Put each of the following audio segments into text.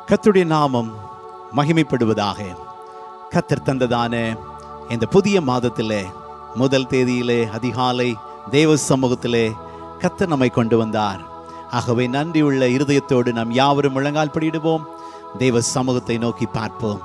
கர்த்தருடைய நாமம் மகிமைப்படுவதாக கத்தர் தந்ததான இந்த புதிய மாதத்திலே முதல் தேதியிலே அதிகாலை தேவ சமூகத்திலே கத்தர் நம்மை கொண்டு வந்தார் ஆகவே நன்றி உள்ள இருதயத்தோடு நாம் யாவரும் முழங்கால் படியிடுவோம் தேவ சமூகத்தை நோக்கி பார்ப்போம்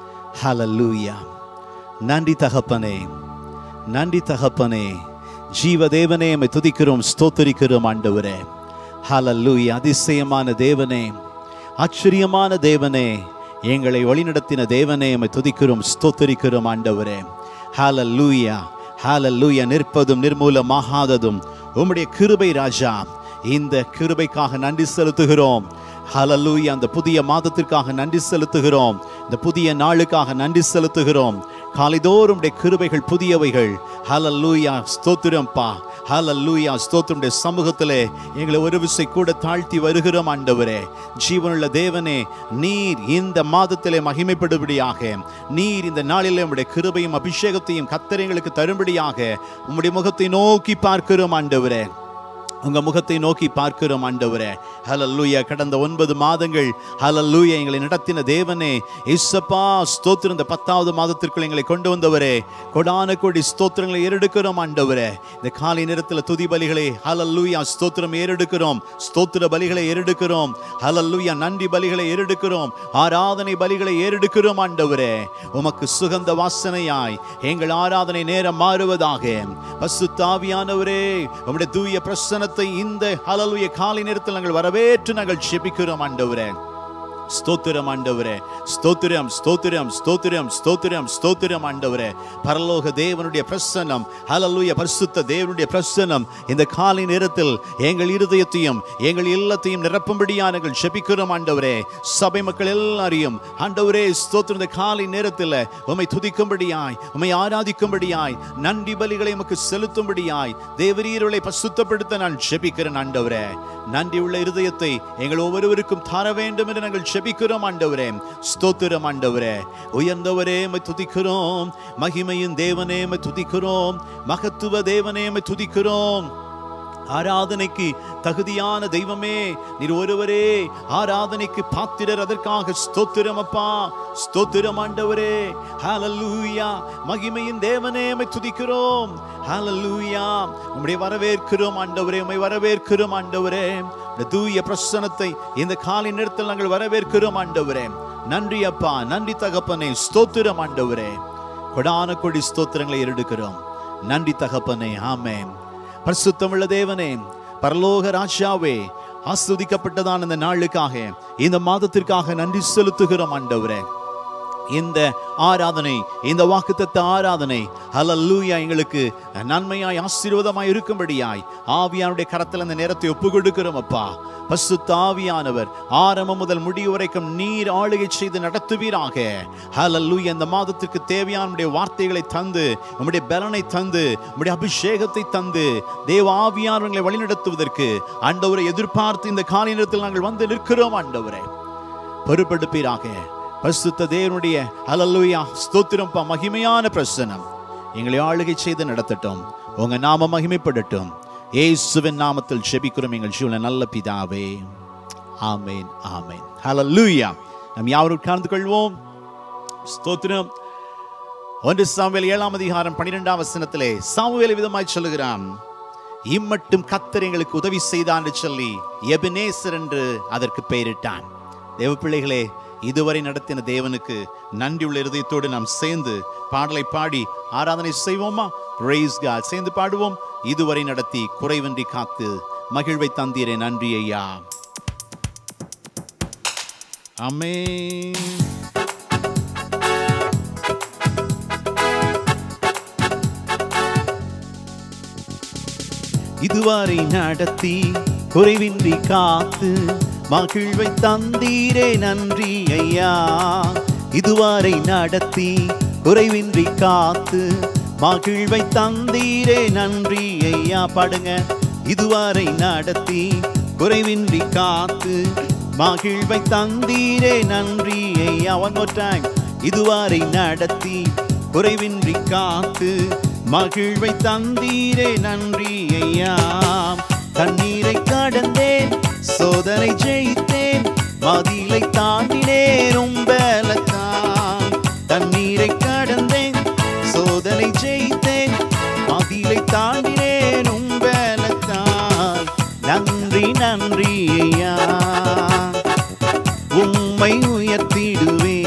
ஹalleluya நன்றி தகப்பனே நன்றி தகப்பனே ஜீவ தேவனே உம்மை துதிக்கிறோம் ஸ்தோத்தரிக்கிறோம் ஆண்டவரே ஹalleluya அதிசயமான தேவனே ஆச்சரியமான தேவனே எங்களை வழிநடத்தின தேவனே உம்மை துதிக்கிறோம் ஸ்தோத்தரிக்கிறோம் ஆண்டவரே ஹalleluya ஹalleluya நிற்பதும் நிர்மூலமாகாததும் உம்முடைய கிருபை ராஜா இந்த கிருபைக்காக நன்றி செலுத்துகிறோம் ஹalleluya அந்த புதிய மாதத்திற்காக நன்றி செலுத்துகிறோம் இந்த புதிய நாளுக்காக நன்றி செலுத்துகிறோம் காலைதோறும் உடைய கிருபைகள் புதியவைகள் ஹalleluya ஸ்தோத்திரம்ப்பா ஹalleluya ஸ்தோத்திரமுடைய சமூகத்திலே எங்களை ஒரு விசை கூட தாழ்த்தி வருகிறோம் ஆண்டவரே ஜீவனுள்ள தேவனே நீர் இந்த மாதத்திலே மகிமைப்படும்படியாக நீர் இந்த நாளிலே உம்முடைய கிருபையும் அபிஷேகத்தையும் கத்தரைங்களுக்கு தரும்படியாக உம்முடைய முகத்தை நோக்கி பார்க்கிறோம் ஆண்டவரே உங்க முகத்தை நோக்கி பார்க்கிறோம் ஆண்டவரே ஹalleluya கடந்த ஒன்பது மாதங்கள் ஹalleluya எங்களை நடத்தின தேவனே இசப்பா ஸ்தோத்திரம் இந்த பத்தாவது மாதத்திற்குள் எங்களை கொண்டு வந்தவரே கொடான கோடி ஸ்தோத்திரங்களை ஏறெடுக்கிறோம் ஆண்டவரே இந்த காலை நேரத்தில் துதி பலிகளை ஹalleluya ஸ்தோத்திரம் ஏறெடுக்கிறோம் ஸ்தோத்திர பலிகளை ஏறெடுக்கிறோம் ஹalleluya நன்றி பலிகளை ஏறெடுக்கிறோம் ஆராதனை பலிகளை ஏறெடுக்கிறோம் ஆண்டவரே உமக்கு சுகந்த வாசனையாய் எங்கள் ஆராதனை நேரம் மாறுவதாக பசுத்தாவியானவரே உம்முடைய தூய பிரசனத்தை இந்த ஹalleluya காலை நேரத்தில் நாங்கள் வரவேற்று நாங்கள் செபிக்கிறோம் ஆண்டவரே ஸ்தோத்திரம் ஆண்டவரே ஸ்தோத்திரம் ஸ்தோத்திரம் ஸ்தோத்திரம் ஸ்தோத்திரம் ஸ்தோத்திரம் ஆண்டவரே பரலோக தேவனுடைய பிரசன்னம் ஹalleluya பரிசுத்த தேவனுடைய பிரசன்னம் இந்த காலை நேரத்தில் எங்கள் இருதயத்தையும் எங்கள் இல்லத்தையும் நிரப்பும்படியா நாங்கள் ஜெபிக்கிறோம் ஆண்டவரே சபை மக்கள் எல்லாரையும் ஆண்டவரே ஸ்தோத்திரம் இந்த காலை நேரத்தில் உம்மை துதிக்கும்படியாய் உம்மை ஆராதிக்கும்படியாய் நன்றி பலிகளை உமக்கு செலுத்தும்படியாய் தேவரீரலை பசுத்தப்படுத்த நான் ஜெபிக்கிறேன் ஆண்டவரே நன்றி உள்ள இருதயத்தை எங்கள் ஒவ்வொருவருக்கும் தர வேண்டும் என்று நாங்கள் ஜெபிக்கிறோம் ஆண்டவரே ஸ்தோத்திரம் ஆண்டவரே உயர்ந்தவரே உம்மை துதிக்கிறோம் மகிமையின் தேவனே உம்மை துதிக்கிறோம் மகத்துவ தேவனே உம்மை துதிக்கிறோம் ஆராதனைக்கு தகுதியான தெய்வமே நீர் ஒருவரே ஆராதனைக்கு பாத்திரர் அதற்காக ஸ்தோத்திரம் அப்பா ஸ்தோத்திரம் ஆண்டவரே ஹalleluya மகிமையின் தேவனே உம்மை துதிக்கிறோம் ஹalleluya உம்முடைய வரவேற்கிறோம் ஆண்டவரே உம்மை வரவேற்கிறோம் ஆண்டவரே இந்த தூய பிரசனத்தை இந்த காலை நேரத்தில் நாங்கள் வரவேற்கிறோம் ஆண்டவரே நன்றி அப்பா நன்றி தகப்பனே ஸ்தோத்திரம் ஆண்டவரே கொடான கொடி ஸ்தோத்திரங்களை எடுக்கிறோம் நன்றி தகப்பனே ஆமென் பரிசுத்தமுள்ள தேவனே பரலோக ராஜாவே ஆஸ்வதிக்கப்பட்டதான இந்த நாளுக்காக இந்த மாதத்திற்காக நன்றி செலுத்துகிறோம் ஆண்டவரே இந்த ஆராதனை இந்த வாக்குத்தத்த ஆராதனை ஹalleluya எங்களுக்கு நன்மையாய் ஆசீர்வாதமாய் இருக்கும்படியாய் ஆவியானுடைய கரத்தில் அந்த நேரத்தை ஒப்பு கொடுக்கிறோம் அப்பா பசுத்த ஆவியானவர் ஆரம்பம் முதல் முடிவு வரைக்கும் நீர் ஆளுகை செய்து நடத்துவீராக ஹalleluya இந்த மாதத்திற்கு தேவையான உம்முடைய வார்த்தைகளை தந்து உம்முடைய பலனை தந்து உம்முடைய அபிஷேகத்தை தந்து தேவ ஆவியானவர்களை வழிநடத்துவதற்கு ஆண்டவரை எதிர்பார்த்து இந்த காலை நேரத்தில் நாங்கள் வந்து நிற்கிறோம் ஆண்டவரே பொறுப்பெடுப்பீராக பரிசுத்த தேவனுடைய ஹalleluya ஸ்தோத்திரம் பா மகிமையான பிரசனம் எங்களை ஆளுகை செய்து நடத்தட்டும் உங்க நாம மகிமைப்படட்டும் இயேசுவின் நாமத்தில் ஜெபிக்கிறோம் எங்கள் ஜீவன நல்ல பிதாவே ஆமென் ஆமென் ஹalleluya நாம் யாவரும் உட்கார்ந்து கொள்வோம் ஸ்தோத்திரம் ஒன்று சாமுவேல் ஏழாம் அதிகாரம் பன்னிரெண்டாம் வசனத்திலே சாமுவேல் விதமாய் சொல்லுகிறான் இம்மட்டும் கத்தர் எங்களுக்கு உதவி செய்தான் என்று சொல்லி எபினேசர் என்று அதற்கு பெயரிட்டான் தேவ பிள்ளைகளே இதுவரை நடத்தின தேவனுக்கு நன்றியுள்ள இருதயத்தோடு நாம் சேர்ந்து பாடலை பாடி ஆராதனை செய்வோமா praise God சேர்ந்து பாடுவோம் இதுவரை நடத்தி குறைவின்றி காத்து மகிழ்வை தந்தீரே நன்றி ஐயா ஆமென் இதுவரை நடத்தி குறைவின்றி காத்து மகிழ்வை தந்தீரே நன்றி ஐயா இதுவரை நடத்தி குறைவின்றி காத்து மகிழ்வை தந்தீரே நன்றி ஐயா பாடுங்க இதுவரை நடத்தி குறைவின்றி காத்து மகிழ்வை தந்தீரே நன்றி ஐயா ஒன் மோர் டைம் இதுவரை நடத்தி குறைவின்றி காத்து மகிழ்வை தந்தீரே நன்றி ஐயா தண்ணீரை கடந்தேன் சோதனை ஜெயித்தேன் மதிலை தாண்டினேன் உம்பலத்தான் தண்ணீரை கடந்தேன் சோதனை ஜெயித்தேன் மதிலை தாண்டினேன் உம்பலத்தான் நன்றி நன்றி ஐயா உம்மை உயர்த்திடுவே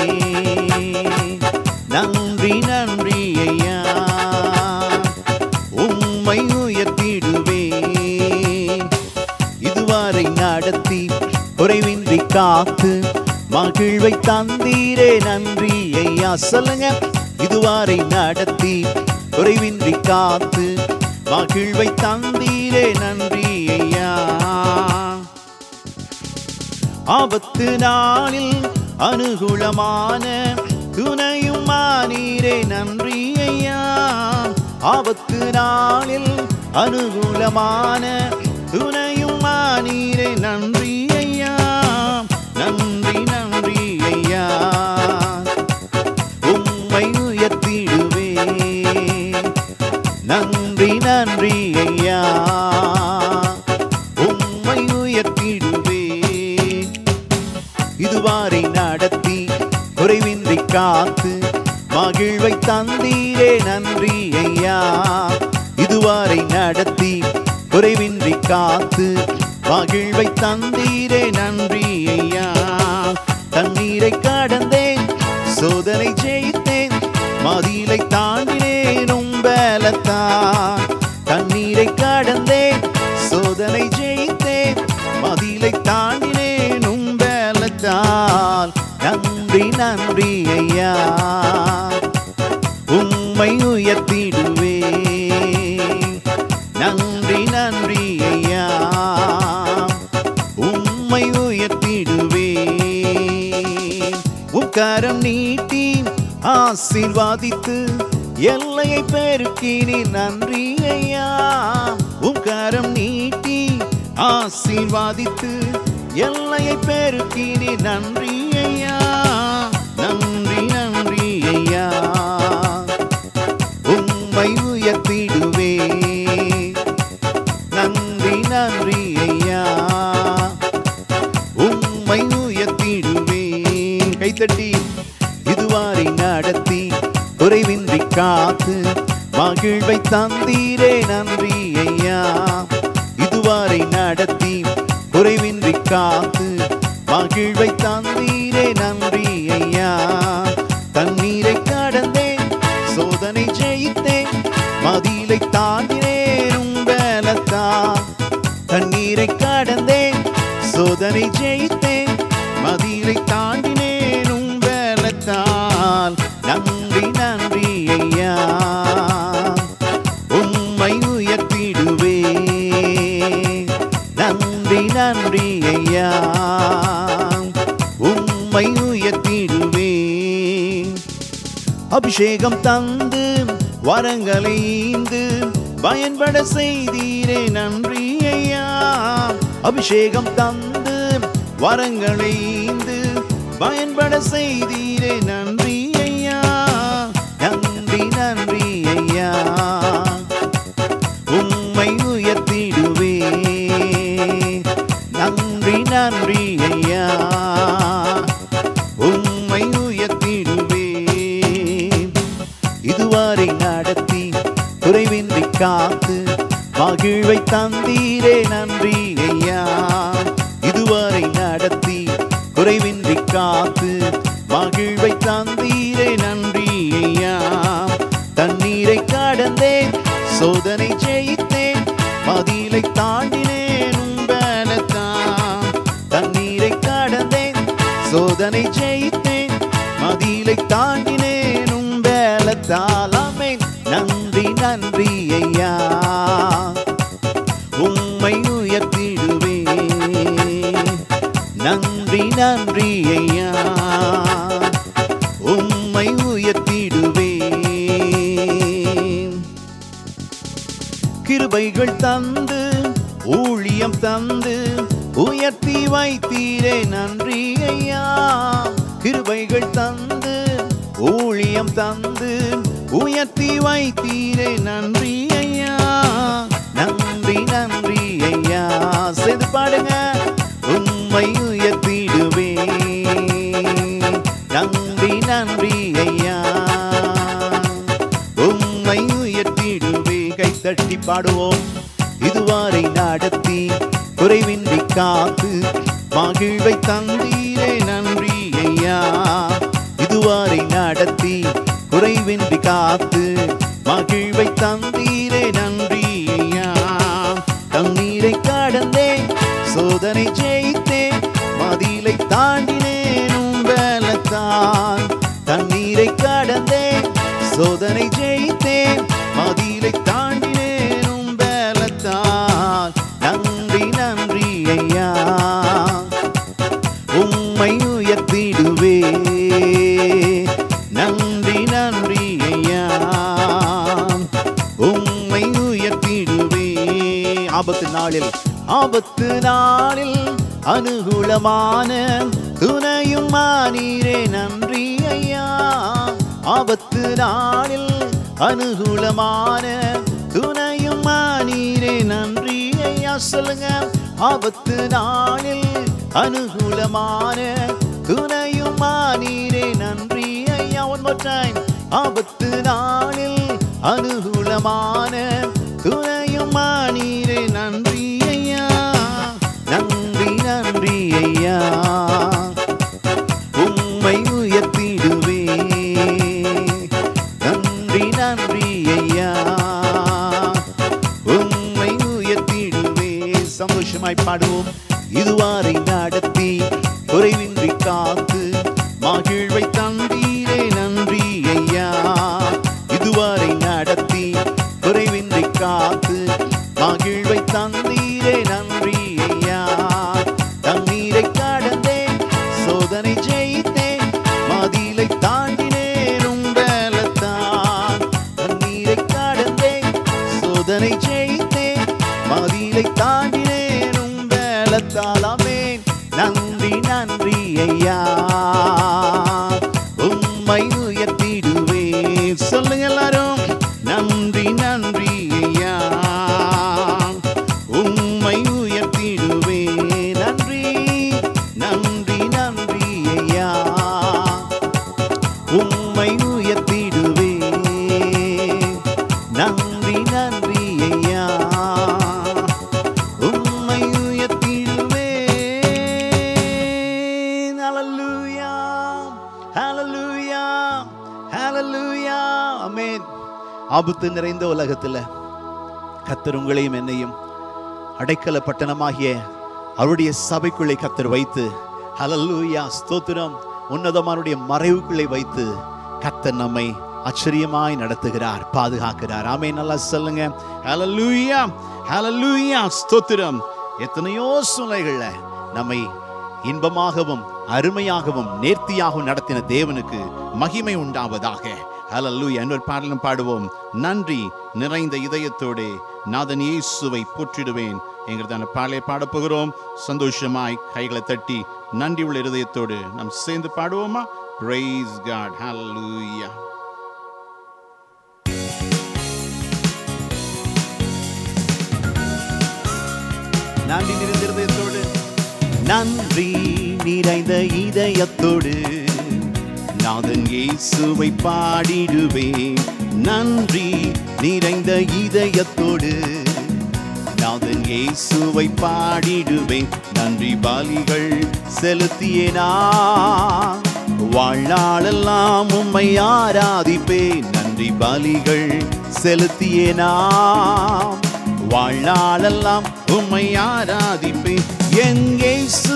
நன்றி நன்றி ஐயா உம்மை உயர்த்திடுவே இதுவரை நடத்தி குறைவின்றி காத்து மகிழ்வை தந்தீரே நன்றி ஐயா சொல்லுங்க இதுவரை நடத்தி குறைவின்றி காத்து மகிழ்வை தந்தீரே நன்றி ஐயா ஆபத்து நாளில் அனுகூலமான துணையும் மானீரே நன்றி ஐயா ஆபத்து நாளில் அனுகூலமான துணையும் மானீரே நன்றி ஐயா நன்றி நன்றி ஐயா உம்மை உயர்த்திடுவே நன்றி நன்றி ஐயா உம்மை உயர்த்திடுவே இதுவாரை நடத்தி குறைவின்றி காத்து மகிழ்வை தந்தீரே நன்றி ஐயா இதுவாரை நடத்தி குறைவின்றி காத்து மகிழ்வை தந்தீரே நன்றி ஐயா தண்ணீரை கடந்தேன் சோதனை ஜெயித்தேன் மதிலை தாண்டினேன் உம்பலத்தான் தண்ணீரை கடந்தேன் சோதனை ஜெயித்தேன் மதிலை தாண்டினேன் உம்பலத்தால் நன்றி நன்றி ஐயா உம்மை உயர்த்திடுவே நன்றி நன்றி ஐயா உம்மை உயர்த்திடுவே உக்கரம் நீட்டி ஆசீர்வாதித்து எல்லையை பெருக்கினி நன்றி ஐயா உக்கரம் நீட்டி ஆசீர்வாதித்து எல்லையை பெருக்கினி நன்றி ஐயா நன்றி நன்றி ஐயா உம்மை உயர்த்திடுவே நன்றி நன்றி ஐயா உம்மை உயர்த்திடுவே கைத்தட்டி இதுவாரை நடத்தி குறைவின்றி காத்து மகிழ்வை தந்தீரே நன்றி ஐயா இதுவாரை நடத்தி குறைவின்றி காத்து மகிழ்வை தந்தீரே நன்றி ஐயா தண்ணீரை கடந்தேன் சோதனை ஜெயித்தேன் மதிலை தாண்டினேன் உம்பலத்தா தண்ணீரை கடந்தேன் சோதனை ஜெயித்தேன் மதிலை தாண்டினேன் உம்பலத்தால் நன்றி நன்றி ஐயா உம்மை உயர்த்திடுவே நன்றி நன்றி ஐயா உம்மை உயர்த்திடுவே அபிஷேகம் தந்து வரங்களை ஈந்து பயன்பட செய்தீரே நன்றி ஐயா அபிஷேகம் தந்து வரங்களை ஈந்து பயன்பட செய்தீரே நன்றி ஐயா நன்றி நன்றி ஐயா உம்மை உயர்த்திடுவே நன்றி நன்றி ஐயா உம்மை உயர்த்திடுவே இதுவரை நடத்தி குறைவின்றி காத்து மகிழ்வை தந்தீரே நன்றி ஐயா இதுவரை நடத்தி குறைவின்றி காத்து மகிழ்வை தந்தீரே நன்றி ஐயா தண்ணீரை கடந்தேன் சோதனை ஜெயித்தேன் மதிலை தாண்டினேன் உம்பலத்தான் தண்ணீரை கடந்தேன் சோதனை ஜெயித்தேன் மதிலை தாண்டினேன் உம்பலத்தால் ஆமென் நன்றி நன்றி ஐயா உம்மை உயர்த்திடுவே நன்றி நன்றி ஐயா உம்மை உயர்த்திடுவே கிருபைகள் தந்து ஊழியம் தந்து உயர்த்தி வைத்தீரே நன்றி ஐயா கிருபைகள் தந்து ஊழியம் தந்து உயர்த்தி வைத்தீரே நன்றி ஐயா நன்றி நன்றி ஐயா செய்து பாடுங்க உம்மை உயர்த்திடுவே தட்டி பாடுவோம் இதுவரை நடத்தி குறைவின்றி காத்து மகிழ்வை தந்தீரே நன்றி ஐயா இதுவரை நடத்தி குறைவின்றி காத்து மகிழ்வை தந்தீரே நன்றி ஐயா தண்ணீரை கடந்தேன் சோதனை ஜெயித்தேன் மதிலை தாண்டினேனும் பலத்தான் தண்ணீரை கடந்தேன் சோதனை ஜெயித்தேன் மதிலை தாண்டினேனும் பலத்தான் நன்றி நன்றி ஐயா உம்மை உயர்த்திடுவே நன்றி நன்றி ஐயா உம்மை உயர்த்திடுவே ஆபத்து நாளில் ஆபத்து நாளில் அனுகூலமான துணையும் மானீரே நன்றி ஐயா ஆபத்து நாளில் அனுகூலமான துணையும் மானீரே நன்றி ஐயா சொல்லுங்க ஆபத்து நாளில் அனுகூலமான துணையும் மானீரே நன்றி ஐயா ஒன் மோர் டைம் ஆபத்து நாளில் அனுகூலமான துணையும் மானீரே நன்றி ஐயா நன்றி நன்றி ஐயா உம்மை உயர்த்திடுவே நன்றி நன்றி ஐயா உம்மை உயர்த்திடுவே சந்தோஷமாய் பாடுவோம் இதுவரை நடத்தி குறைவின்றி காத்து மகிழ்வை தந்தீரே நன்றி ஐயா இதுவரை நடத்தி குறைவின்றி காத்து மகிழ்வை தந்தீரே நன்றி ஐயா தண்ணீரை கடந்தேன் சோதனை ஜெயித்தேன் மதிலை தாண்டினேன் பலத்தான் தண்ணீரை கடந்தேன் சோதனை ஜெயித்தேன் மதிலை தாண்டினேன் பலத்தால் ஆமென் நன்றி நன்றி ஐயா உம்மை உயர்த்திடுவே சொல்லுங்க எல்லாரும் நன்றி நன்றி ஐயா உம்மை உயர்த்திடுவே நன்றி நன்றி நன்றி ஐயா உம்மை உயர்த்திடுவே நன்றி நன்றி ஐயா உம்மை உயர்த்திடுவே ஹalleluya ஹalleluya ஹalleluya ஆமென் ஆபத்து நிறைந்த உலகத்துல கத்தர் உங்களையும் என்னையும் அடைக்கல பட்டணமாகிய அவருடைய சபைக்குள்ளே கத்தர் வைத்து ஹalleluya ஸ்தோத்திரம் உன்னதமானுடைய மறைவுக்குள்ளே வைத்து கத்தர் நம்மை ஆச்சரியமாய் நடத்துகிறார் பாதுகாக்கிறார் ஆமே நல்லா சொல்லுங்க ஹalleluya ஹalleluya ஸ்தோத்திரம் எத்தனையோ சூழ்நிலைகள்ல நம்மை இன்பமாகவும் அருமையாகவும் நேர்த்தியாகவும் நடத்தின தேவனுக்கு மகிமை உண்டாவதாக ஹalleluya இன்னொரு பாடலும் பாடுவோம் நன்றி நிறைந்த இதயத்தோடு நாதன் இயேசுவை போற்றிடுவேன் என்கிறதான பாடலை பாடப் போகிறோம் சந்தோஷமாய் கைகளை தட்டி நன்றி உள்ள இருதயத்தோடு நாம் சேர்ந்து பாடுவோமா praise god hallelujah நன்றி நிறைந்த இருதயத்தோடு நன்றி நிறைந்த இதயத்தோடு நாதன் இயேசுவை பாடிடுவேன் நன்றி நிறைந்த இதயத்தோடு நாதன் இயேசுவை பாடிடுவேன் நன்றி பலிகள் செலுத்தியேனா வாழ்நாளெல்லாம் உம்மை ஆராதிப்பேன் நன்றி பலிகள் செலுத்தியேனா வாழ்நாளெல்லாம் உம்மை ஆராதிப்பேன் எங்கேசு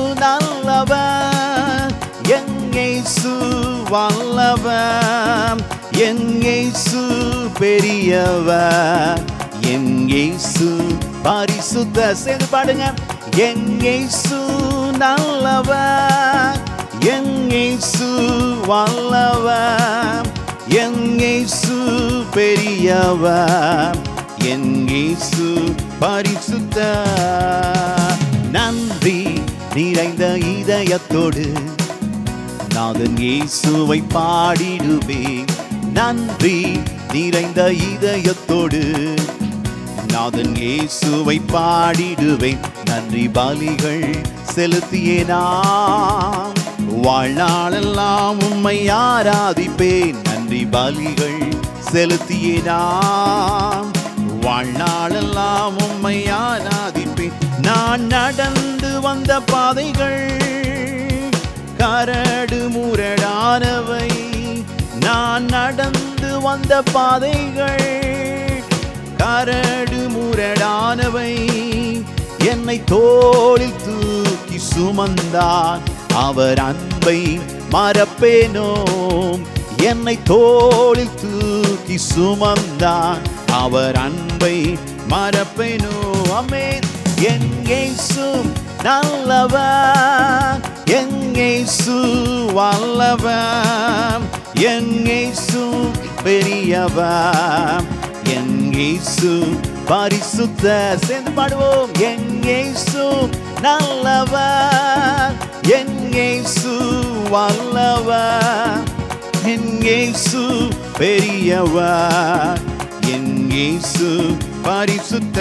நல்லவன் எங்கேசு வல்லவன் எங்கேசு பெரியவன் எங்கேசு பரிசுத்த சேர்ந்து பாடுங்க எங்கேசு நல்லவன் எங்கேசு வல்லவன் எங்கேசு பெரியவன் எங்கேசு பரிசுத்த நன்றி நிறைந்த இதயத்தோடு நாதன் இயேசுவை பாடிடுவேன் நன்றி நிறைந்த இதயத்தோடு நாதன் இயேசுவை பாடிடுவேன் நன்றி பலிகள் செலுத்தியேனா வாழ்நாளெல்லாம் உம்மை ஆராதிப்பேன் நன்றி பலிகள் செலுத்தியேனா வாழ்நாளெல்லாம் உம்மை ஆராதிப்பேன் நான் நடந்து வந்த பாதைகள் கரடு முரடானவை நான் நடந்து வந்த பாதைகள் கரடு முரடானவை என்னை தோளில் தூக்கி சுமந்தார் அவர் அன்பை மறப்பேனோ என்னை தோளில் தூக்கி சுமந்தார் அவர் அன்பை மறப்பேனோ அமேன் எங்கேசு நல்லவர் எங்கேசு வல்லவர் எங்கேசு பெரியவர் எங்கேசு பரிசுத்த சேர்ந்து பாடுவோம் எங்கேசு நல்லவர் எங்கேசு வல்லவர் எங்கேசு பெரியவர் எங்கேசு பரிசுத்த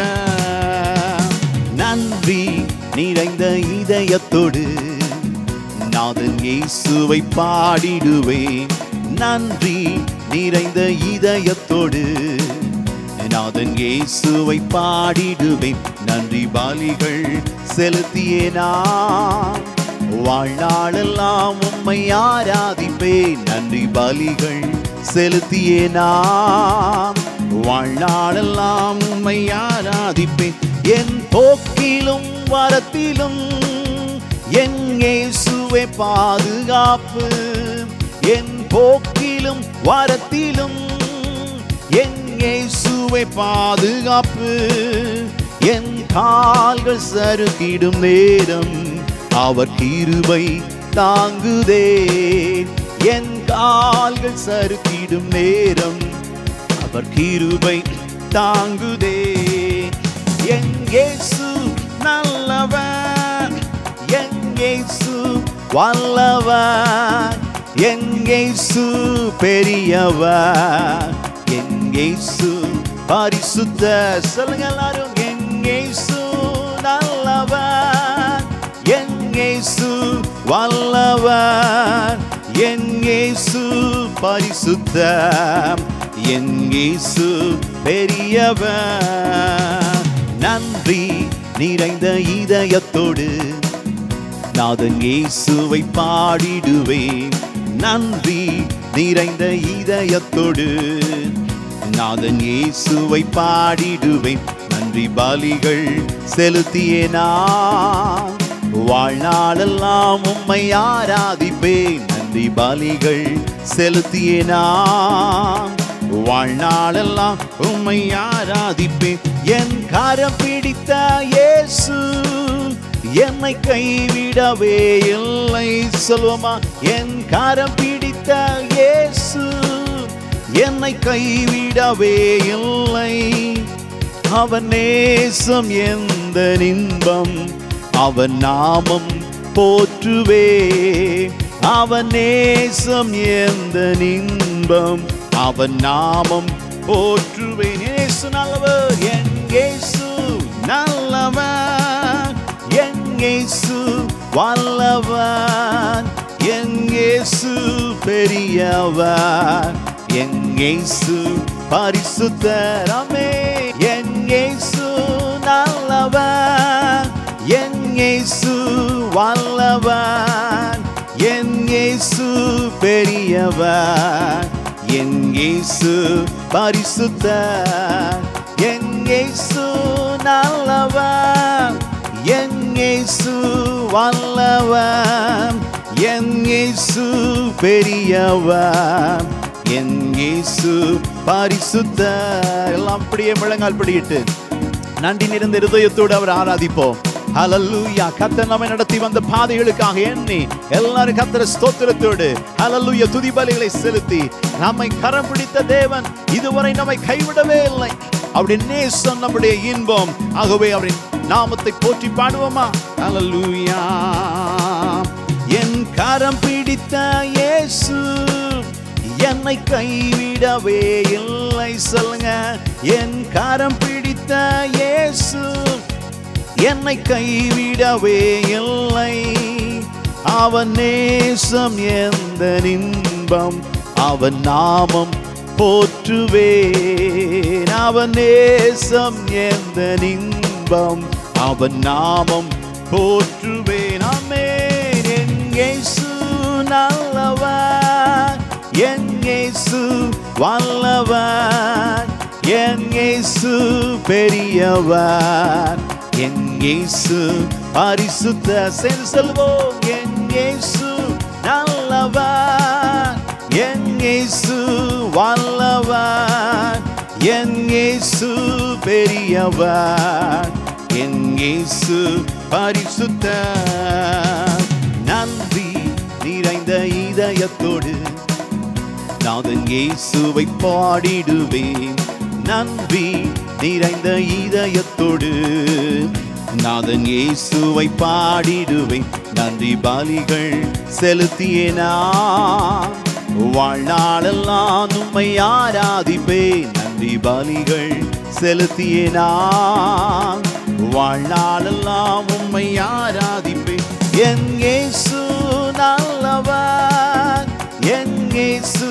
நன்றி நிறைந்த இதயத்தோடு நாதன் இயேசுவை பாடிடுவேன் நன்றி நிறைந்த இதயத்தோடு நாதன் இயேசுவை பாடிடுவேன் நன்றி பாலிகள் செலுத்தியே நான் வாழ்நாளெல்லாம் உம்மை ஆராதிப்பேன் நன்றி பலிகள் செலுத்தியே நான் வாழ்நாளெல்லாம் உம்மை ஆராதிப்பேன் என் போக்கிலும் வரத்திலும் என் இயேசுவே பாதுகாப்பு என் போக்கிலும் வரத்திலும் என் இயேசுவே பாதுகாப்பு என் கால்கள் சறுக்கிடும் நேரம் அவர் கிருபை தாங்குதே என் கால்கள் சறுக்கிடும் நேரம் அவர் கிருபை தாங்குதே என் இயேசு நல்லவர் என் இயேசு வல்லவர் என் இயேசு பெரியவர் என் இயேசு பரிசுத்த சொல்லுங்க எல்லாரும் என் இயேசு நல்லவர் என் இயேசு வல்லவர் என் இயேசு பரிசுத்த என் இயேசு பெரியவர் நன்றி நிறைந்த இதயத்தோடு நாதன் இயேசுவை பாடிடுவேன் நன்றி நிறைந்த இதயத்தோடு நாதன் இயேசுவை பாடிடுவேன் நன்றி பலிகள் செலுத்தியே நான் வாழ்நாளெல்லாம் உம்மை ஆராதிப்பேன் நன்றி பலிகள் செலுத்தியே நான் வாழ்நாளெல்லாம் உம்மை ஆராதிப்பேன் என் கரம் பிடித்த இயேசு என்னை கைவிடவே இல்லை சொல்லுவோமா என் கரம் பிடித்த இயேசு என்னை கைவிடவே இல்லை அவன் நேசம் எந்த இன்பம் அவன் நாமம் போற்றுவே அவன் நேசம் எந்த இன்பம் அவன் நாமம் போற்றுவேன் இயேசு நல்லவர் என் இயேசு நல்லவர் என் இயேசு வல்லவர் என் இயேசு பெரியவர் என் இயேசு பரிசுத்தர் ஆமே என் இயேசு நல்லவர் என் இயேசு வல்லவர் என் இயேசு பெரியவர் என் இயேசு பரிசுத்தர் என் இயேசு நல்லவர் என் இயேசு வல்லவர் என் இயேசு பெரியவர் என் இயேசு பரிசுத்தர் எல்லாம் அப்படியே முழங்கால் படியிட்டு நன்றி நிறைந்த இருதயத்தோடு அவர் ஆராதிப்போம் ஹalleluya கர்த்தர் நம்மை நடத்தி வந்த பாதைகளுக்காக எண்ணி எல்லாரும் கர்த்தர் ஸ்தோத்திரத்தோடு ஹalleluya துதி பலிகளை செலுத்தி நம்மை கரம் பிடித்த தேவன் இதுவரை நம்மை கைவிடவே இல்லை அவருடைய நேசம் நம்முடைய இன்பம் ஆகவே அவரின் நாமத்தை போற்றி பாடுவோமா ஹalleluya என் கரம் பிடித்த இயேசு என்னை கைவிடவே இல்லை சொல்லுங்க என் கரம் பிடித்த இயேசு என்னை கைவிடவே இல்லை அவன் நேசம் எந்த இன்பம் அவன் நாமம் போற்றுவேன் அவன் நேசம் எந்த இன்பம் அவன் நாமம் போற்றுவேன் ஆமென் என் இயேசு நல்லவர் என் இயேசு வல்லவர் என் இயேசு பெரியவர் என் இயேசு பரிசுத்த செல் செல்வோம் என் இயேசு நல்லவர் என் இயேசு வல்லவர் என் இயேசு பெரியவர் என் இயேசு பரிசுத்த நன்றி நிறைந்த இதயத்தோடு நாதன் இயேசுவை பாடிடுவேன் நன்றி நிறைந்த இதயத்தோடு நாதன் இயேசுவை பாடிடுவேன் நன்றி பலிகள் செலுத்தியேனா வாழ்நாளெல்லாம் உம்மை ஆராதிப்பேன் நன்றி பலிகள் செலுத்தியேனா வாழ்நாளெல்லாம் உம்மை ஆராதிப்பேன் என் இயேசு நல்லவர் என் இயேசு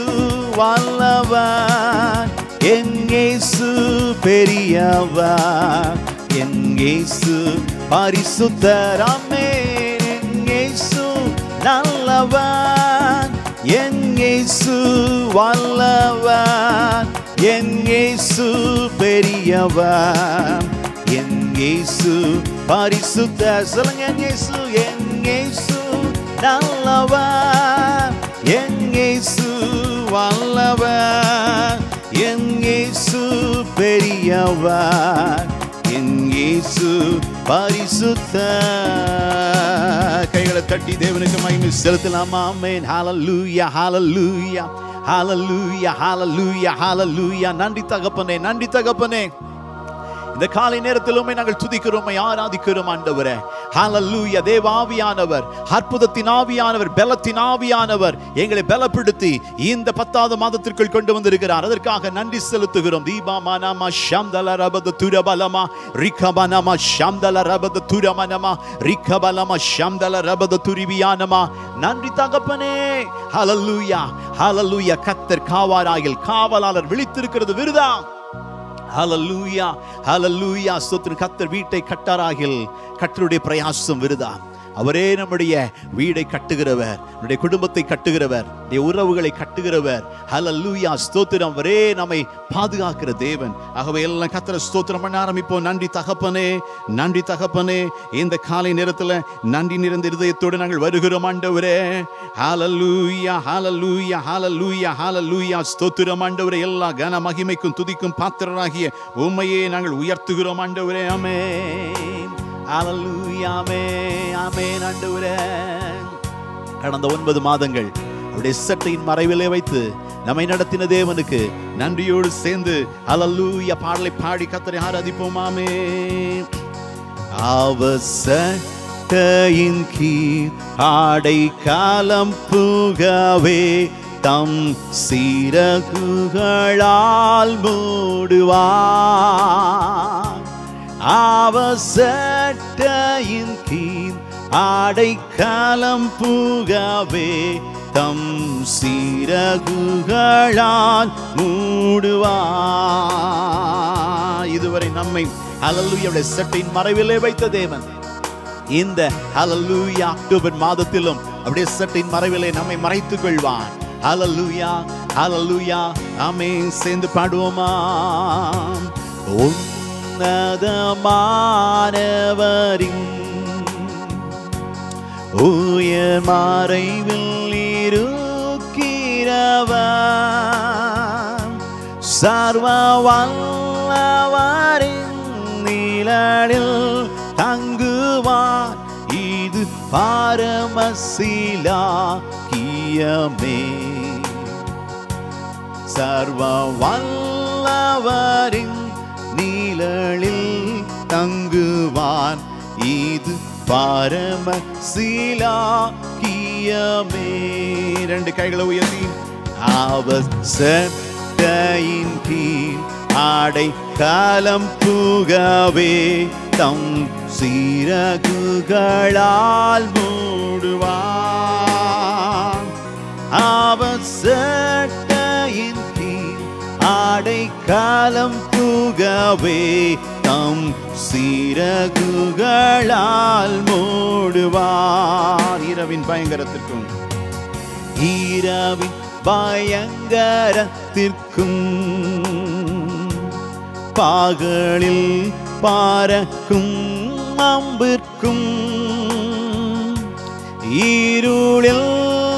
வல்லவர் என் இயேசு பெரியவர் என் இயேசு பரிசுத்தர் ஆமென் என் இயேசு நல்லவர் என் இயேசு வல்லவர் என் இயேசு பெரியவர் என் இயேசு பரிசுத்த சொல்லுங்க என் இயேசு என் இயேசு நல்லவர் என் இயேசு வல்லவர் என் இயேசு பெரியவர் என் இயேசு பரிசுத்த கைகளை தட்டி தேவனுக்கு மகிமை செலுத்தலாமா ஆமென் ஹalleluya ஹalleluya ஹalleluya ஹalleluya ஹalleluya நன்றி தகப்பனே நன்றி தகப்பனே இந்த காலை நேரத்திலுமே நாங்கள் துதிக்கிறோம் ஆராதிக்கிறோம் ஆண்டவரே ஹalleluya தேவாவியானவர் அற்புதத்தின் ஆவியானவர் பலத்தின் ஆவியானவர் எங்களை பலப்படுத்தி இந்த பத்தாவது மாதத்திற்குள் கொண்டு வந்திருக்கிறார் அதற்காக நன்றி செலுத்துகிறோம் தீபா மனமா ஷம்தல ரபத துரபலமா ரிகபனமா ஷம்தல ரபத துரமனமா ரிகபலமா ஷம்தல ரபத துரிவியானமா நன்றி தகப்பனே ஹalleluya ஹalleluya கத்தர் காவாராயில் காவலாளர் விழித்திருக்கிறது விருதா ஹalleluya ஹalleluya ஸ்தோத்திரம் கர்த்தர் வீட்டை கட்டாராகில் கர்த்தருடைய பிரயாசம் விருதா அவரே நம்முடைய வீடை கட்டுகிறவர் நம்முடைய குடும்பத்தை கட்டுகிறவர் நம்முடைய உறவுகளை கட்டுகிறவர் ஹalleluya ஸ்தோத்திரம் அவரே நம்மை பாதுகாக்கிற தேவன் ஆகவே எல்லாம் கர்த்தரை ஸ்தோத்திரம் பண்ண ஆரம்பிப்போம் நன்றி தகப்பனே நன்றி தகப்பனே இந்த காலை நேரத்தில் நன்றி நிறைந்த இருதயத்தோடு நாங்கள் வருகிறோம் ஆண்டவரே ஹalleluya ஹalleluya ஹalleluya ஹalleluya ஸ்தோத்திரம் ஆண்டவரே எல்லா கன மகிமைக்கும் துதிக்கும் பாத்திரராகிய உம்மையே நாங்கள் உயர்த்துகிறோம் ஆண்டவரே ஆமென் ஹalleluya ஆமென் ஆமென் ஆண்டவரே கடந்த ஒன்பது மாதங்கள் அவருடைய சட்டையின் மறைவிலே வைத்து நம்மை நடத்தின தேவனுக்கு நன்றியோடு சேர்ந்து ஹalleluya பாடலை பாடி கத்தரை ஆராதிப்போம் ஆமென் அவசட்டையின் கீழ் ஆடை காலம் புகவே தம் சீரகுகளால் மூடுவார் அவசட்டையின் கீழ் ஆடை காலம் புகவே தம் சீரகுகளால் மூடுவார் இதுவரை நம்மை ஹalleluya சட்டையின் மறைவிலே வைத்த தேவன் இந்த ஹalleluya அக்டோபர் மாதத்திலும் அப்படியே சட்டையின் மறைவிலே நம்மை மறைத்துக் கொள்வான் ஹalleluya ஹalleluya ஆமென் சேர்ந்து பாடுவோமா உன்னதமானவரின் உயர் மறைவில் இருக்கிறவர் சர்வ வல்லவரின் நிழலில் தங்குவார் இது பாரமசிலா கியமே சர்வ வல்லவரின் நீழலில் தங்குவான் இது பரம கியமே ரெண்டு கைகளை உயர்த்தி அவர் சட்டையின் கீழ் ஆடை காலம் புகவே தம் சீரகுகளால் மூடுவான் அவர் சட்டையின் கீழ் அடைக்காலம் புகவே தம் சீரகுகளால் மூடுவார் இரவின் பயங்கரத்திற்கும் ஈராவின் பயங்கரத்திற்கும் பாகளில் பாரக்கும் அம்பிற்கும் ஈருளில்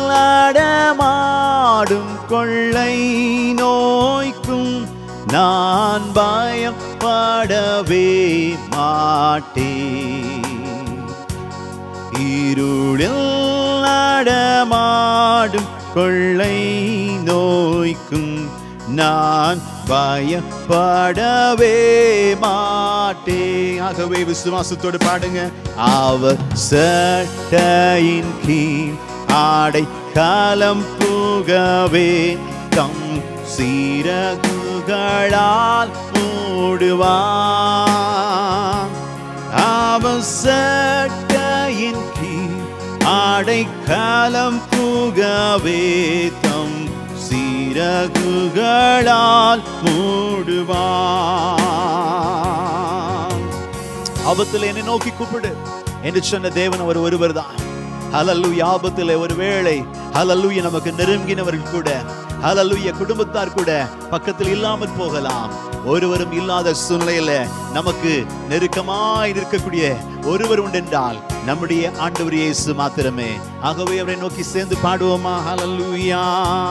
அடமாடும் கொள்ளை நோய்க்கும் நான் பயப்படவே மாட்டேன் இருளில் நடமாடும் கொள்ளை நோய்க்கும் நான் பயப்படவே மாட்டேன் ஆகவே விசுவாசத்தோடு பாடுங்க அவர் சட்டையின் கீழ் ஆடை காலம் புகவே தம் சீரகுகளால் மூடுவார் அவசட்டையின் கீழ் ஆடைக்காலம் புகவே தம் சீரகுகளால் மூடுவான் ஆபத்தில் என்னை நோக்கி கூப்பிடு என்று சொன்ன தேவன் அவர் ஒருவர் தான் ஹலல்லூயா ஆபத்தில் ஒரு வேளை ஹலல்லூயா நமக்கு நெருங்கினவர்கள் கூட ஹலல்லூயா குடும்பத்தார் கூட பக்கத்தில் இல்லாமல் போகலாம் ஒருவரும் இல்லாத சூழ்நிலையில நமக்கு நெருக்கமாய் இருக்கக்கூடிய ஒருவர் உண்டென்றால் நம்முடைய ஆண்டவர் இயேசு மாத்திரமே ஆகவே அவரை நோக்கி சேர்ந்து பாடுவோமா ஹலல்லூயா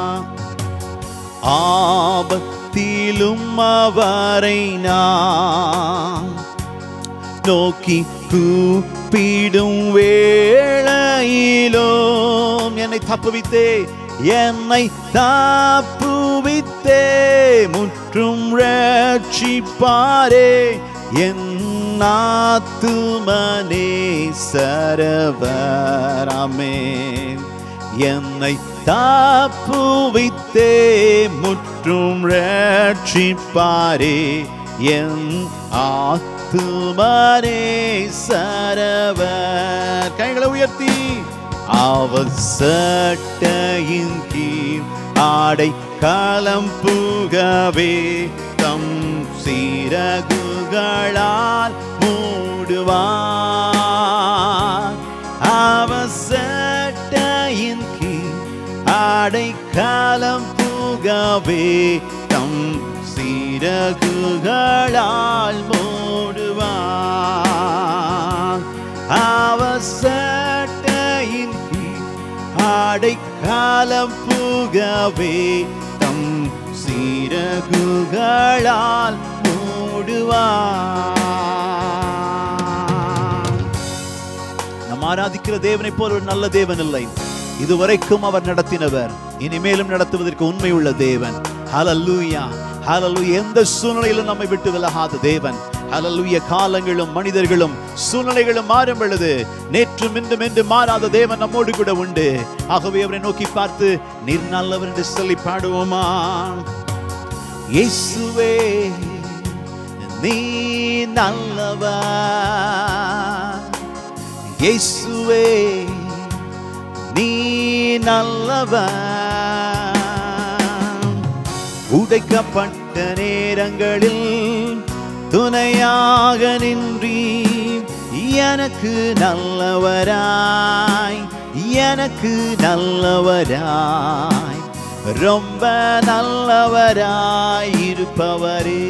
ஆபத்திலும் அவரை நான் நோக்கி கூப்பிடும் வேளையிலும் என்னை தப்புவித்தே என்னை தப்புவித்தே முற்றும் ரட்சிப்பாரே என் ஆத்துமனே சரவராமே என்னை தாப்புவித்தே முற்றும் ரட்சிப்பாரே என் ஆத்துமனே சரவர் கைகளை உயர்த்தி அவர் சட்டையின் கீழ் ஆடை காலம் புகவே தம் சீரகுகளால் மூடுவார் அவர் சட்டையின் கீழ் ஆடை காலம் புகவே தம் சீரகுகளால் மூடுவார் அவர் சட்டையின் கீழ் ஆடை காலம் புகவே தம் சீரகுகளால் மூடுவார் நாம் ஆராதிக்கிற தேவனை போல ஒரு நல்ல தேவன் இல்லை இதுவரைக்கும் அவர் நடத்தினவர் இனிமேலும் நடத்துவதற்கு உண்மை உள்ள தேவன் ஹalleluya ஹalleluya எந்த சூழ்நிலையிலும் நம்மை விட்டு விலகாத தேவன் ஹalleluya காலங்களும் மனிதர்களும் சூழ்நிலைகளும் மாறும் பொழுது நேற்றும் இன்றும் என்று மாறாத தேவன் நம்மோடு கூட உண்டு ஆகவே அவரை நோக்கி பார்த்து நீர் நல்லவர் என்று சொல்லி பாடுவோமா இயேசுவே நீ நல்லவர் இயேசுவே நீ நல்லவர் உடைக்கப்பட்ட நேரங்களில் துணையாக நின்றி எனக்கு நல்லவராய் எனக்கு நல்லவராய் ரொம்ப நல்லவராய் இருப்பவரே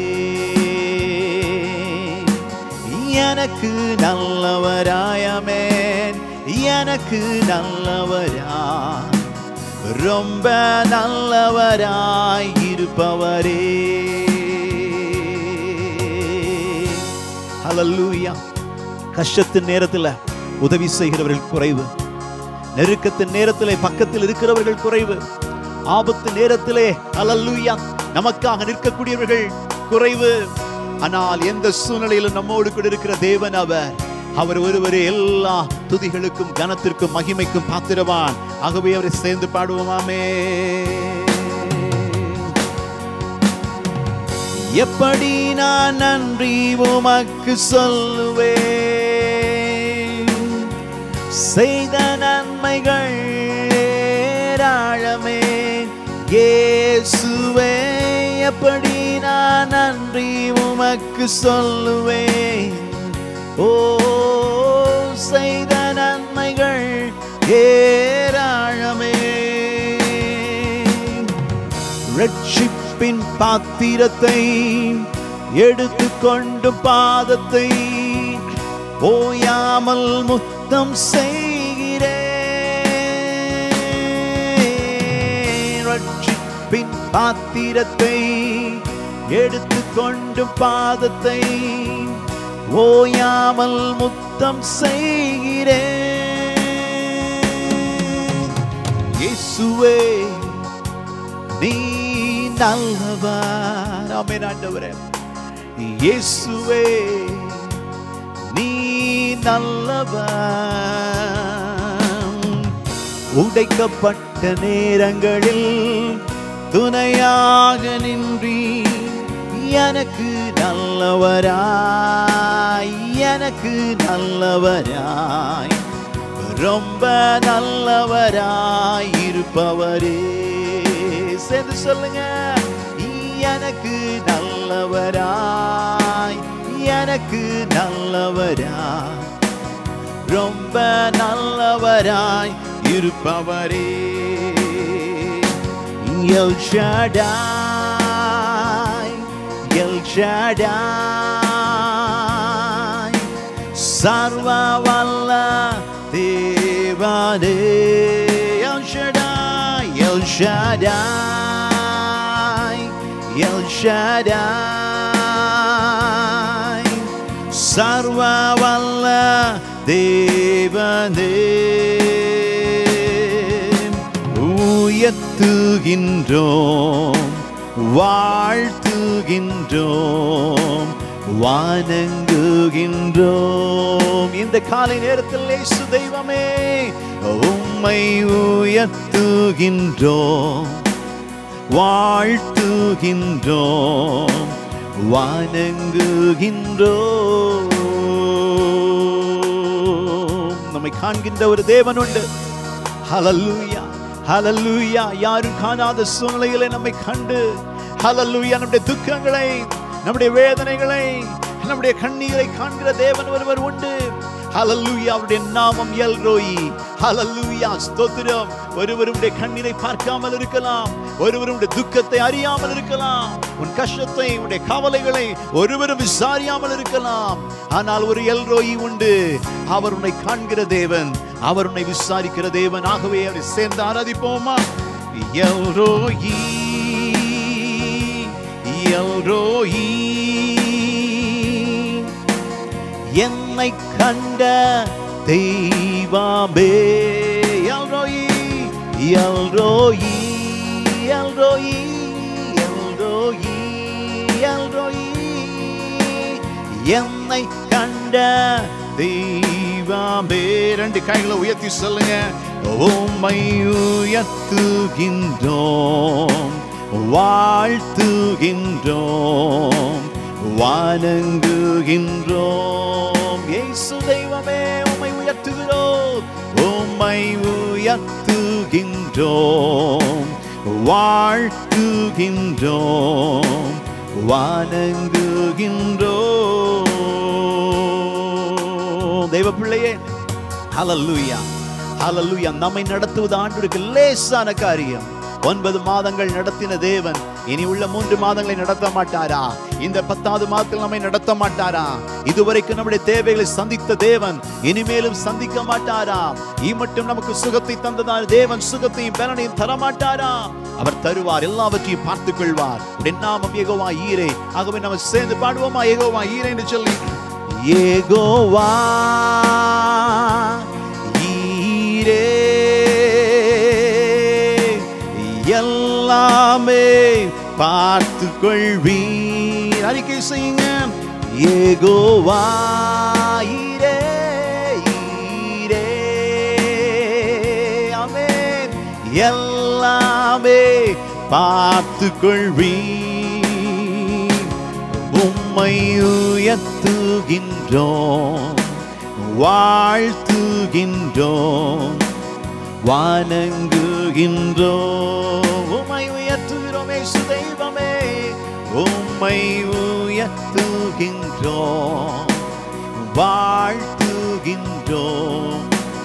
எனக்கு நல்லவராயமேன் எனக்கு நல்லவராய் ரொம்ப நல்லவராய் இருப்பவரே ஹalleluya கஷ்டத்தின் நேரத்துல உதவி செய்கிறவர்கள் குறைவு நெருக்கத்தின் நேரத்திலே பக்கத்தில் இருக்கிறவர்கள் குறைவு ஆபத்து நேரத்திலே ஹalleluya நமக்காக நிற்கக்கூடியவர்கள் குறைவு ஆனால் எந்த சூழ்நிலையிலும் நம்மோடு கூட இருக்கிற தேவன் அவர் அவர் ஒருவரே எல்லா துதிகளுக்கும் கனத்திற்கும் மகிமைக்கும் பாத்திரவான் ஆகவே அவரை சேர்ந்து பாடுவோமாமே எப்படி நான் நன்றி உமக்கு சொல்லுவேன் செய்த நன்மைகள் ஏராளமே இயேசுவே எப்படி நான் நன்றி உமக்கு சொல்லுவேன் ஓ செய்த நன்மைகள் ஏராளமே ரட்சிப்பின் பாத்திரத்தை எடுத்துக்கொண்டு பாதத்தை ஓயாமல் முத்தம் செய்கிறேன் ரட்சிப்பின் பாத்திரத்தை எடுத்துக்கொண்டு பாதத்தை ஓயாமல் முத்தம் செய்கிறேன் இயேசுவே நீ நல்லவர் ஆமென் ஆண்டவரே இயேசுவே நீ நல்லவர் உடைக்கப்பட்ட நேரங்களில் துணையாக நின்றி எனக்கு நல்லவராய் எனக்கு நல்லவராய் ரொம்ப நல்லவராய் இருப்பவரே சேர்ந்து சொல்லுங்க எனக்கு நல்லவராய் எனக்கு நல்லவராய் ரொம்ப நல்லவராய் இருப்பவரே எல் ஷடாய் எல் ஷடாய் சர்வ வல்ல தேவனே எல் ஷடாய் எல் ஷடாய் எல் ஷடாய் சர்வ வல்ல தேவனே உயர்த்துகின்றோம் வாழ்த்துகின்றோம் வணங்குகின்றோம் இந்த காலை நேரத்தில் இயேசு தெய்வமே உம்மை உயர்த்துகின்றோம் வாழ்த்துகின்றோம் வணங்குகின்றோம் நம்மை காண்கின்ற ஒரு தேவன் உண்டு ஹலல்லூயா ஹலல்லூயா யாரும் காணாத சூழ்நிலைகளை நம்மை கண்டு ஹலல்லூயா நம்முடைய துக்கங்களை நம்முடைய வேதனைகளை நம்முடைய கண்ணீரை காண்கிற தேவன் ஒருவர் உண்டு ஹலல்லூயா அவருடைய நாமம் எல் ரோயி ஹலல்லூயா ஸ்தோத்திரம் ஒருவருடைய கண்ணீரை பார்க்காமல் இருக்கலாம் ஒருவருடைய துக்கத்தை அறியாமல் இருக்கலாம் உன் கஷ்டத்தை உன்னுடைய கவலைகளை ஒருவரும் விசாரியாமல் இருக்கலாம் ஆனால் ஒரு எல் ரோயி உண்டு அவர் உன்னை காண்கிற தேவன் அவர் உன்னை விசாரிக்கிற தேவன் ஆகவே அவரை சேர்ந்து ஆராதிப்போமா எல் ரோயி எல் ரோயி என்னை கண்ட தெய்வாமே எல்ரோயி எல்ரோயி எல்ரோயி எல்ரோயி எல்ரோயி என்னை கண்ட தெய்வாமே ரெண்டு கைகளை உயர்த்தி சொல்லுங்க உம்மை உயர்த்துகின்றோம் வாழ்த்துகின்றோம் வணங்குகின்றோம் இயேசு தெய்வமே உம்மை உயர்த்துகிறோம் உம்மை உயர்த்துகின்றோம் வாழ்த்துகின்றோம் வணங்குகின்றோம் தெய்வ பிள்ளையே ஹalleluya ஹalleluya நம்மை நடத்துவது ஆண்டவருக்கு லேசான காரியம் ஒன்பது மாதங்கள் நடத்தின தேவன் இனி உள்ள மூன்று மாதங்களை நடத்த மாட்டாரா இந்த பத்தாவது மாதத்தில் நம்மை நடத்த மாட்டாரா இதுவரைக்கும் நம்முடைய தேவைகளை சந்தித்த தேவன் இனிமேலும் சந்திக்க மாட்டாரா மட்டும் நமக்கு சுகத்தை தந்ததால் தேவன் சுகத்தையும் பலனையும் தர மாட்டாரா அவர் தருவார் எல்லாவற்றையும் பார்த்துக் கொள்வார் உடைய நாமம் ஏகோவா ஈரே ஆகவே நம்ம சேர்ந்து பாடுவோமா ஏகோவா ஈரே என்று சொல்லி ஏகோவா ஈரே எல்லாமே பார்த்து கொள்வீர் அறிக்கை செய்யுங்க ஏகோவா ஈரே ஈரே ஆமென் எல்லாமே பார்த்து கொள்வீர் உம்மை உயர்த்துகின்றோம் வாழ்த்துகின்றோம் வணங்குகின்றோம் உம்மை உயர்த்துகிறோம் இயேசு தெய்வமே உம்மை உயர்த்துகின்றோம் வாழ்த்துகின்றோம்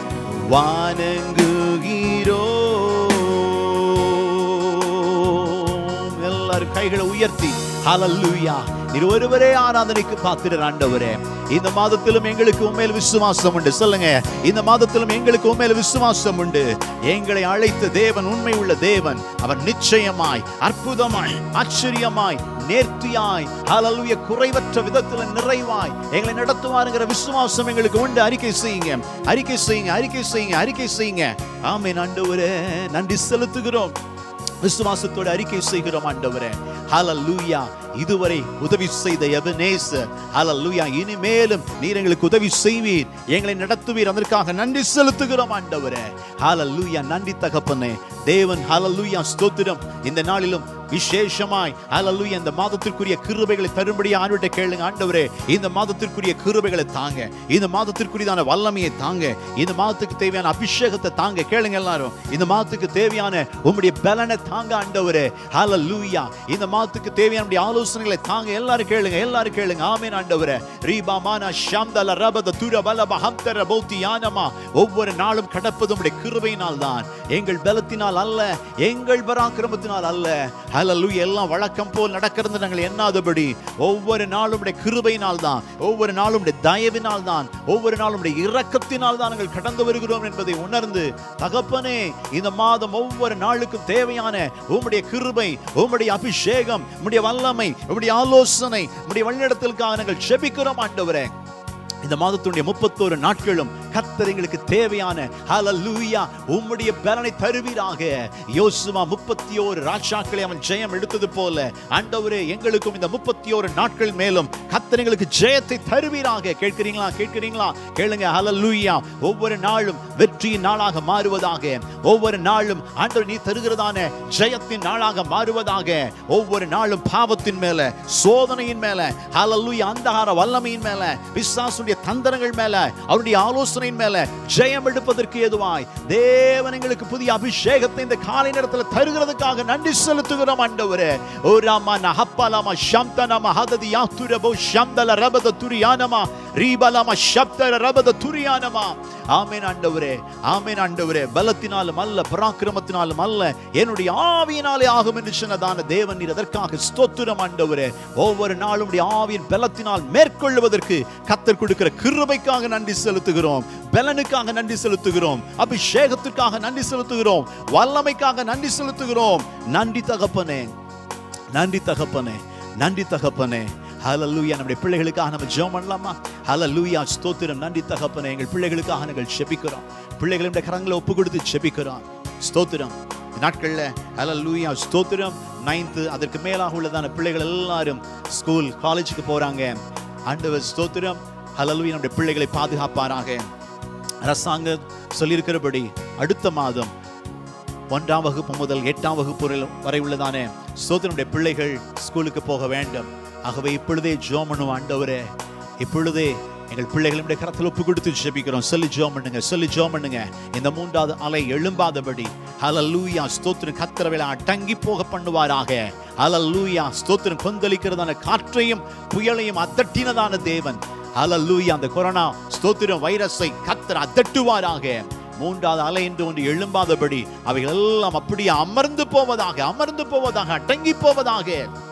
வணங்குகிறோம் எல்லாரும் கைகளை உயர்த்தி ஹalleluya நீர் ஒருவரே ஆராதனைக்கு பாத்திரர் ஆண்டவரே இந்த மாதத்திலும் எங்களுக்கு உண்மையில் விசுவாசம் உண்டு சொல்லுங்க இந்த மாதத்திலும் எங்களுக்கு உண்மையில் விசுவாசம் உண்டு எங்களை அழைத்த தேவன் உண்மை உள்ள தேவன் அவர் நிச்சயமாய் அற்புதமாய் ஆச்சரியமாய் நேர்த்தியாய் ஹalleluya குறைவற்ற விதத்தில் நிறைவாய் எங்களை நடத்துவாருங்கிற விசுவாசம் எங்களுக்கு உண்டு அறிக்கை செய்யுங்க அறிக்கை செய்யுங்க அறிக்கை செய்யுங்க அறிக்கை செய்யுங்க ஆமென் ஆண்டவரே நன்றி செலுத்துகிறோம் விசுவாசத்தோடு அறிக்கை செய்கிறோம் ஆண்டவரே ஹalleluya இதுவரை உதவி செய்த எபனேசர் ஹalleluya இனிமேலும் நீர் எங்களுக்கு உதவி செய்வீர் எங்களை நடத்துவீர் அதற்காக நன்றி செலுத்துகிறோம் ஆண்டவரே ஹalleluya நன்றி தகப்பனே தேவன் ஹalleluya ஸ்தோத்திரம் இந்த நாளிலும் விசேஷமாய் ஹalleluya இந்த மாதத்திற்குரிய கிருபைகளை தரும்படி ஆண்டவரே கேளுங்க ஆண்டவரே இந்த மாதத்திற்குரிய கிருபைகளை தாங்க இந்த மாதத்திற்குரியதான வல்லமையை தாங்க இந்த மாதத்துக்கு தேவையான அபிஷேகத்தை தாங்க கேளுங்க எல்லாரும் இந்த மாதத்துக்கு தேவையான உம்முடைய பலனை தாங்க ஆண்டவரே ஹalleluya இந்த மாதத்துக்கு தேவையான உம்முடைய ஆலோசனைகளை தாங்க எல்லாரும் கேளுங்க எல்லாரும் கேளுங்க ஆமென் ஆண்டவரே ரீபா மானா ஷாம்தல ரபத துர பலப ஹம்தர பௌத்தி யானமா ஒவ்வொரு நாளும் கடப்பது உம்முடைய கிருபையினால் தான் எங்கள் பலத்தினால் அல்ல எங்கள் பராக்கிரமத்தினால் அல்ல ஹalleluya எல்லாம் வழக்கம் போல் நடக்கிறது நாங்கள் எண்ணாதபடி ஒவ்வொரு நாளும் உடைய கிருபையினால் தான் ஒவ்வொரு நாளும் உடைய தயவினால் தான் ஒவ்வொரு நாளும் உடைய இரக்கத்தினால் தான் நாங்கள் கடந்து வருகிறோம் என்பதை உணர்ந்து தகப்பனே இந்த மாதம் ஒவ்வொரு நாளுக்கும் தேவையான உம்முடைய கிருபை உம்முடைய அபிஷேகம் உம்முடைய வல்லமை உம்முடைய ஆலோசனை உம்முடைய வழிநடத்தலுக்காக நாங்கள் ஜெபிக்கிறோம் ஆண்டவரே இந்த மாதத்துடைய முப்பத்தோரு நாட்களும் கர்த்தர் எங்களுக்கு தேவையான ஹalleluya உம்முடைய பலனை தருவீராக யோசுவா முப்பத்தி ஓரு ராஜாக்களை அவன் ஜெயம் எடுத்தது போல ஆண்டவரே எங்களுக்கும் இந்த முப்பத்தி ஓரு நாட்கள் மேலும் கர்த்தர் எங்களுக்கு ஜெயத்தை தருவீராக கேட்கிறீங்களா கேட்கிறீங்களா கேளுங்க ஹalleluya ஒவ்வொரு நாளும் வெற்றியின் நாளாக மாறுவதாக ஒவ்வொரு நாளும் ஆண்டவர் நீ தருகிறதான ஜெயத்தின் நாளாக மாறுவதாக ஒவ்வொரு நாளும் பாவத்தின் மேல சோதனையின் மேல ஹalleluya அந்தகார வல்லமையின் மேல பிசாசுடைய தந்திரங்கள் மேல அவருடைய ஆலோசனையின் மேல ஜெயம் எடுப்பதற்கு ஏதுவாய் தேவன் எங்களுக்கு புதிய அபிஷேகத்தை இந்த காலை நேரத்தில் தருகிறதுக்காக நன்றி செலுத்துகிறோம் ஆண்டவரே ஓ ராமா நஹப்பலாமா ஷம்தனமா ஹததி யாத்துரபோ ஷம்தல ரபத துரியானமா ரீபலாமா ஷப்தர ரபத துரியானமா ஆமென் ஆண்டவரே ஆமென் ஆண்டவரே பலத்தினாலும் அல்ல பராக்கிரமத்தினாலும் அல்ல என்னுடைய ஆவியினாலே ஆகும் என்று சொன்னதான தேவன் நீர் அதற்காக ஸ்தோத்திரம் ஆண்டவரே ஒவ்வொரு நாளும் உடைய ஆவியின் பலத்தினால் மேற்கொள்வதற்கு கத்தர் கொடுக்கிற கிருபைக்காக நன்றி செலுத்துகிறோம் பலனுக்காக நன்றி செலுத்துகிறோம் அபிஷேகத்திற்காக நன்றி செலுத்துகிறோம் வல்லமைக்காக நன்றி செலுத்துகிறோம் நன்றி தகப்பனே நன்றி தகப்பனே நன்றி தகப்பனே ஹalleluya நம்முடைய பிள்ளைகளுக்காக நம்ம ஜெபம் பண்ணலாமா ஹalleluya ஸ்தோத்திரம் நன்றி தகப்பனே எங்கள் பிள்ளைகளுக்காக நாங்கள் ஜெபிக்கிறோம் பிள்ளைகளுடைய கரங்களை ஒப்பு கொடுத்து ஜெபிக்கிறோம் ஸ்தோத்திரம் இந்த நாட்கள்ல ஹalleluya ஸ்தோத்திரம் நைன்த்து அதற்கு மேலாக உள்ளதான பிள்ளைகள் எல்லாரும் ஸ்கூல் காலேஜுக்கு போறாங்க ஆண்டவர் ஸ்தோத்திரம் ஹalleluya நம்முடைய பிள்ளைகளை பாதுகாப்பாராக அரசாங்கம் சொல்லியிருக்கிறபடி அடுத்த மாதம் ஒன்றாம் வகுப்பு முதல் எட்டாம் வகுப்பு வரை உள்ளதான சோதனுடைய பிள்ளைகள் ஸ்கூலுக்கு போக வேண்டும் ஆகவே இப்பொழுதே ஜோம் பண்ணுவோம் ஆண்டவரே இப்பொழுதே எங்கள் பிள்ளைகளுடைய கரத்தில் ஒப்பு கொடுத்து ஜெபிக்கிறோம் சொல்லி ஜோம் பண்ணுங்க சொல்லி ஜோம் பண்ணுங்க இந்த மூன்றாவது அலை எழும்பாதபடி ஹalleluya ஸ்தோத்திரம் கத்திரவேல அடங்கி போக பண்ணுவாராக ஹalleluya ஸ்தோத்திரம் கொந்தளிக்கிறதான காற்றையும் புயலையும் அதட்டினதான தேவன் ஹalleluya அந்த கொரோனா ஸ்தோத்திரம் வைரஸை கத்தர் அதட்டுவாராக மூன்றாவது அலை என்று ஒன்று எழும்பாதபடி அவைகள் எல்லாம் அப்படியே அமர்ந்து போவதாக அமர்ந்து போவதாக அடங்கி போவதாக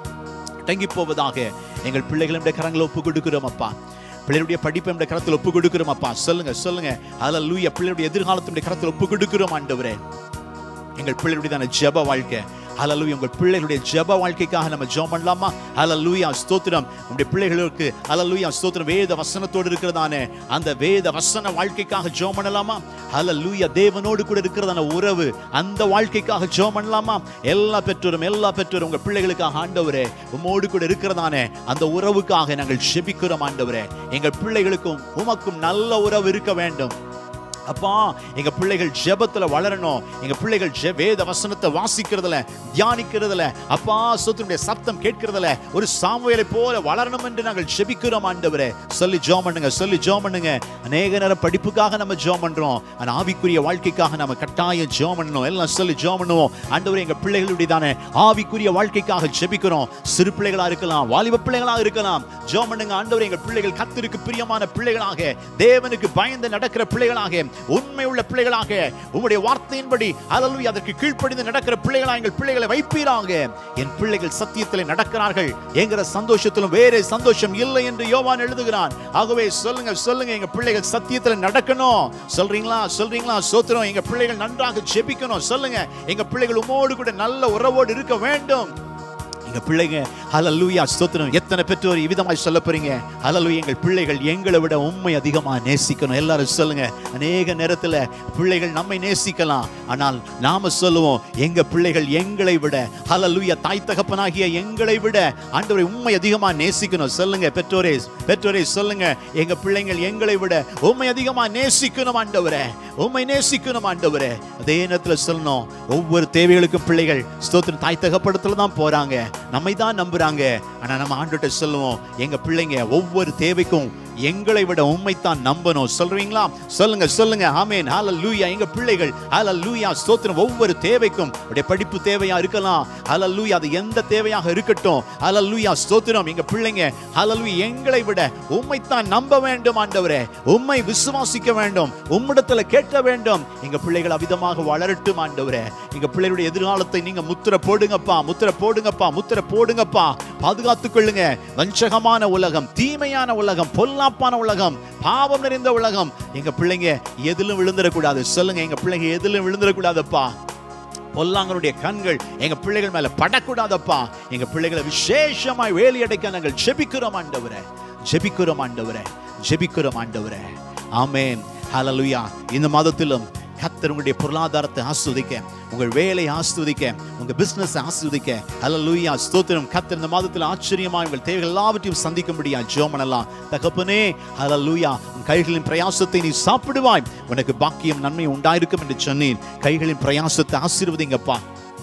அடங்கி போவதாக எங்கள் பிள்ளைகளுடைய கரங்களை ஒப்பு கொடுக்கிறோம் அப்பா பிள்ளைகளுடைய படிப்பை நம்முடைய கரத்தில் ஒப்பு கொடுக்கிறோம் அப்பா சொல்லுங்க சொல்லுங்க அதில் லூயா பிள்ளைகளுடைய எதிர்காலத்தினுடைய கரத்தில் ஒப்பு கொடுக்கிறோம் ஆண்டவரே எங்கள் பிள்ளைகளுடைய ஜெப வாழ்க்கை ஹalleluya உங்கள் பிள்ளைகளுடைய ஜெப வாழ்க்கைக்காக நம்ம ஜெபம் பண்ணலாமா ஹalleluya ஸ்தோத்திரம் உங்களுடைய பிள்ளைகளுக்கு ஹalleluya ஸ்தோத்திரம் வேத வசனத்தோடு இருக்கிறதானே அந்த வேத வசன வாழ்க்கைக்காக ஜெபம் பண்ணலாமா ஹalleluya தேவனோடு கூட இருக்கிறதான உறவு அந்த வாழ்க்கைக்காக ஜெபம் பண்ணலாமா எல்லா பெற்றோரும் எல்லா பெற்றோரும் உங்கள் பிள்ளைகளுக்காக ஆண்டவரே உம்மோடு கூட இருக்கிறதானே அந்த உறவுக்காக நாங்கள் ஜெபிக்கிறோம் ஆண்டவரே எங்கள் பிள்ளைகளுக்கும் உமக்கும் நல்ல உறவு இருக்க வேண்டும் அப்பா எங்க பிள்ளைகள் ஜெபத்துல வளரணும் எங்க பிள்ளைகள் ஜெ- வேத வசனத்தை வாசிக்கிறதுல தியானிக்கிறதுல அப்பா சொத்தினுடைய சத்தம் கேட்கிறதுல ஒரு சாமுவேலை போல வளரணும் என்று நாங்கள் ஜெபிக்கிறோம் ஆண்டவரே சொல்லி ஜோம் பண்ணுங்க சொல்லி ஜோம் பண்ணுங்க அநேக நேரம் படிப்புக்காக நம்ம ஜோம் பண்றோம் ஆனா ஆவிக்குரிய வாழ்க்கைக்காக நம்ம கட்டாயம் ஜோம் பண்ணணும் எல்லாம் சொல்லி ஜோம் பண்ணுவோம் ஆண்டவரே எங்க பிள்ளைகளுடைய தானே ஆவிக்குரிய வாழ்க்கைக்காக ஜெபிக்கிறோம் சிறு பிள்ளைகளா இருக்கலாம் வாலிப பிள்ளைகளா இருக்கலாம் ஜோம் பண்ணுங்க ஆண்டவரே எங்கள் பிள்ளைகள் கத்திற்கு பிரியமான பிள்ளைகளாக தேவனுக்கு பயந்து நடக்கிற பிள்ளைகளாக உண்மை உள்ள பிள்ளைகளாக உம்முடைய வார்த்தையின்படி அல்லது அதற்கு கீழ்ப்படிந்து நடக்கிற பிள்ளைகளாக எங்கள் பிள்ளைகளை வைப்பீராக என் பிள்ளைகள் சத்தியத்தில் நடக்கிறார்கள் என்கிற சந்தோஷத்திலும் வேற சந்தோஷம் இல்லை என்று யோவான் எழுதுகிறான் ஆகவே சொல்லுங்க சொல்லுங்க எங்க பிள்ளைகள் சத்தியத்தில் நடக்கணும் சொல்றீங்களா சொல்றீங்களா சோத்திரம் எங்க பிள்ளைகள் நன்றாக ஜெபிக்கணும் சொல்லுங்க எங்க பிள்ளைகள் உம்மோடு கூட நல்ல உறவோடு இருக்க வேண்டும் எங்க பிள்ளைங்க ஹalleluya ஸ்தோத்திரம் எத்தனை பெற்றோர் இவ்விதமாய் சொல்ல போறீங்க ஹalleluya எங்கள் பிள்ளைகள் எங்களை விட உண்மை அதிகமா நேசிக்கணும் எல்லாரும் சொல்லுங்க அநேக நேரத்துல பிள்ளைகள் நம்மை நேசிக்கலாம் ஆனால் நாம சொல்லுவோம் எங்க பிள்ளைகள் எங்களை விட ஹalleluya தாய் தகப்பனாகிய எங்களை விட ஆண்டவரை உண்மை அதிகமா நேசிக்கணும் சொல்லுங்க பெற்றோரே பெற்றோரே சொல்லுங்க எங்க பிள்ளைகள் எங்களை விட உண்மை அதிகமா நேசிக்கணும் ஆண்டவரே உண்மை நேசிக்கணும் ஆண்டவரே அதே நேரத்துல சொல்லணும் ஒவ்வொரு தேவைகளுக்கும் பிள்ளைகள் ஸ்தோத்திரம் தாய் தகப்படத்துல தான் போறாங்க நம்மை தான் நம்புறாங்க ஆனா நம்ம ஆண்டுகிட்ட சொல்லுவோம் எங்க பிள்ளைங்க ஒவ்வொரு தேவைக்கும் எங்களை விட உண்மைத்தான் நம்பணும் சொல்றீங்களா சொல்லுங்க சொல்லுங்க ஆமென் ஹalleluya எங்க பிள்ளைகள் ஹalleluya ஸ்தோத்திரம் ஒவ்வொரு தேவைக்கும் உடைய படிப்பு தேவையா இருக்கலாம் ஹalleluya அது எந்த தேவையாக இருக்கட்டும் ஹalleluya ஸ்தோத்திரம் எங்க பிள்ளைங்க ஹalleluya எங்களை விட உண்மைத்தான் நம்ப வேண்டும் ஆண்டவரே உண்மை விசுவாசிக்க வேண்டும் உம்மிடத்துல கேட்க வேண்டும் எங்க பிள்ளைகள் அவிதமாக வளரட்டும் ஆண்டவரே எங்க பிள்ளைகளுடைய எதிர்காலத்தை நீங்க முத்திர போடுங்கப்பா முத்திர போடுங்கப்பா முத்திர போடுங்கப்பா பாதுகாத்துக் கொள்ளுங்க வஞ்சகமான உலகம் தீமையான உலகம் பொல்லாப்பான உலகம் பாவம் நிறைந்த உலகம் எங்க பிள்ளைங்க எதிலும் விழுந்துடக்கூடாது சொல்லுங்க எங்க பிள்ளைங்க எதிலும் விழுந்துடக்கூடாதுப்பா பொல்லாங்கனுடைய கண்கள் எங்க பிள்ளைகள் மேல படக்கூடாதப்பா எங்க பிள்ளைகளை விசேஷமாய் வேலி அடைக்க நாங்கள் ஜெபிக்கிறோம் ஆண்டவரே ஜெபிக்கிறோம் ஆண்டவரே ஜெபிக்கிறோம் ஆண்டவரே ஆமென் ஹalleluya இந்த மாதத்திலும் கர்த்தர் உங்களுடைய பொருளாதாரத்தை ஆஸ்வதிக்க உங்கள் வேலையை ஆஸ்வதிக்க உங்க பிசினஸ் ஆஸ்வதிக்க ஹalleluya ஸ்தோத்திரம் கர்த்தர் இந்த மாதத்தில் ஆச்சரியமாய் உங்கள் தேவைகள் எல்லாவற்றையும் சந்திக்கும்படியா ஜெபம் பண்ணலாம் தகப்பனே ஹalleluya உன் கைகளின் பிரயாசத்தை நீ சாப்பிடுவாய் உனக்கு பாக்கியம் நன்மை உண்டாயிருக்கும் என்று சொன்னேன் கைகளின் பிரயாசத்தை ஆசீர்வதிங்கப்பா